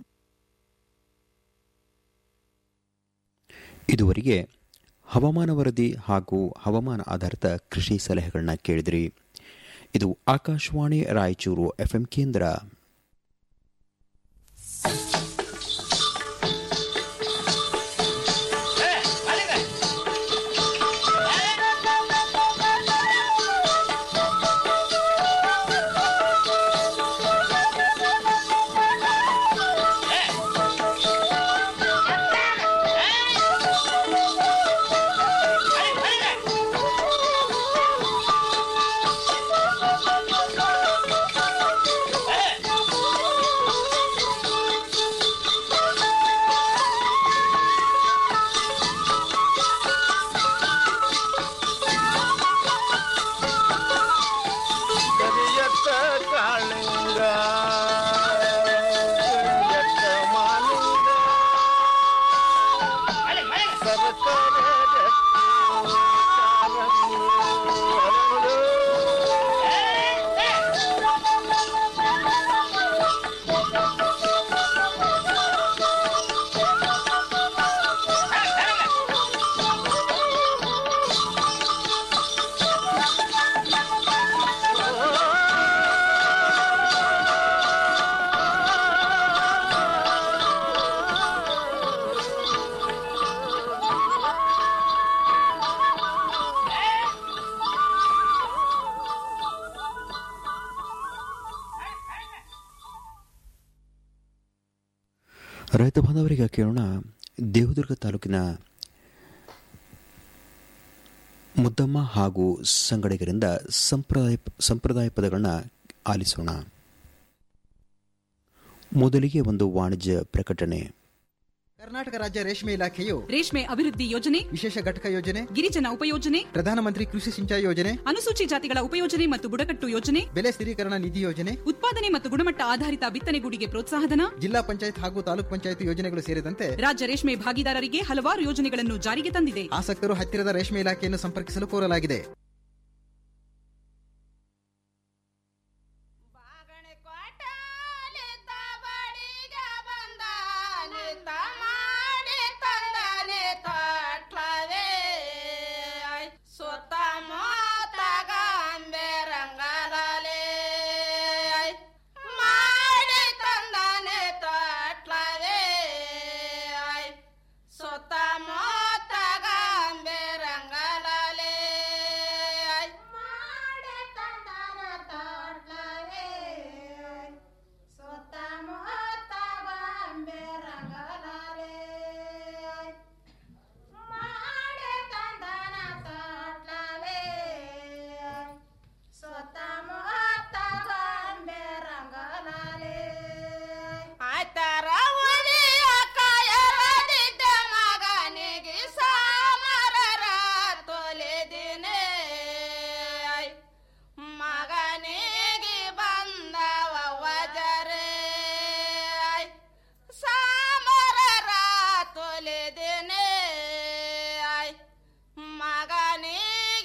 ಇದುವರೆಗೆ ಹವಾಮಾನ ವರದಿ ಹಾಗೂ ಹವಾಮಾನ ಆಧಾರಿತ ಕೃಷಿ ಸಲಹೆಗಳನ್ನ ಕೇಳಿದ್ರಿ ಇದು ಆಕಾಶವಾಣಿ ರಾಯಚೂರು ಎಫ್ಎಂ ಕೇಂದ್ರ ಕರಿಯತ್ತ ಕಾಳಿಂಗ ಕರಿಯತ್ತ ಮಾಲಿಂಗ ಸರಸರ ರತ್ನ ಕಾರಂಗಿ ಹರಳು. ರೈತ ಬಾಂಧವರಿಗೆ ಕೇಳೋಣ ದೇವದುರ್ಗ ತಾಲೂಕಿನ ಮುದ್ದಮ್ಮ ಹಾಗೂ ಸಂಗಡಿಗರಿಂದ ಸಂಪ್ರದಾಯ ಸಂಪ್ರದಾಯ ಪದಗಳನ್ನ ಆಲಿಸೋಣ ಮೊದಲಿಗೆ ಒಂದು ವಾಣಿಜ್ಯ ಪ್ರಕಟಣೆ ಕರ್ನಾಟಕ ರಾಜ್ಯ ರೇಷ್ಮೆ ಇಲಾಖೆಯು ರೇಷ್ಮೆ ಅಭಿವೃದ್ಧಿ ಯೋಜನೆ ವಿಶೇಷ ಘಟಕ ಯೋಜನೆ ಗಿರಿಜನ ಉಪಯೋಜನೆ ಪ್ರಧಾನಮಂತ್ರಿ ಕೃಷಿ ಸಿಂಚಾಯಿ ಯೋಜನೆ ಅನುಸೂಚಿ ಜಾತಿಗಳ ಉಪಯೋಜನೆ ಮತ್ತು ಬುಡಕಟ್ಟು ಯೋಜನೆ ಬೆಲೆ ಸ್ಥಿರೀಕರಣ ನಿಧಿ ಯೋಜನೆ ಉತ್ಪಾದನೆ ಮತ್ತು ಗುಣಮಟ್ಟ ಆಧಾರಿತ ಬಿತ್ತನೆಗೂಡಿಗೆ ಪ್ರೋತ್ಸಾಹಧನ ಜಿಲ್ಲಾ ಪಂಚಾಯತ್ ಹಾಗೂ ತಾಲೂಕ್ ಪಂಚಾಯತ್ ಯೋಜನೆಗಳು ಸೇರಿದಂತೆ ರಾಜ್ಯ ರೇಷ್ಮೆ ಭಾಗಿದಾರರಿಗೆ ಹಲವಾರು ಯೋಜನೆಗಳನ್ನು ಜಾರಿಗೆ ತಂದಿದೆ ಆಸಕ್ತರು ಹತ್ತಿರದ ರೇಷ್ಮೆ ಇಲಾಖೆಯನ್ನು ಸಂಪರ್ಕಿಸಲು ಕೋರಲಾಗಿದೆ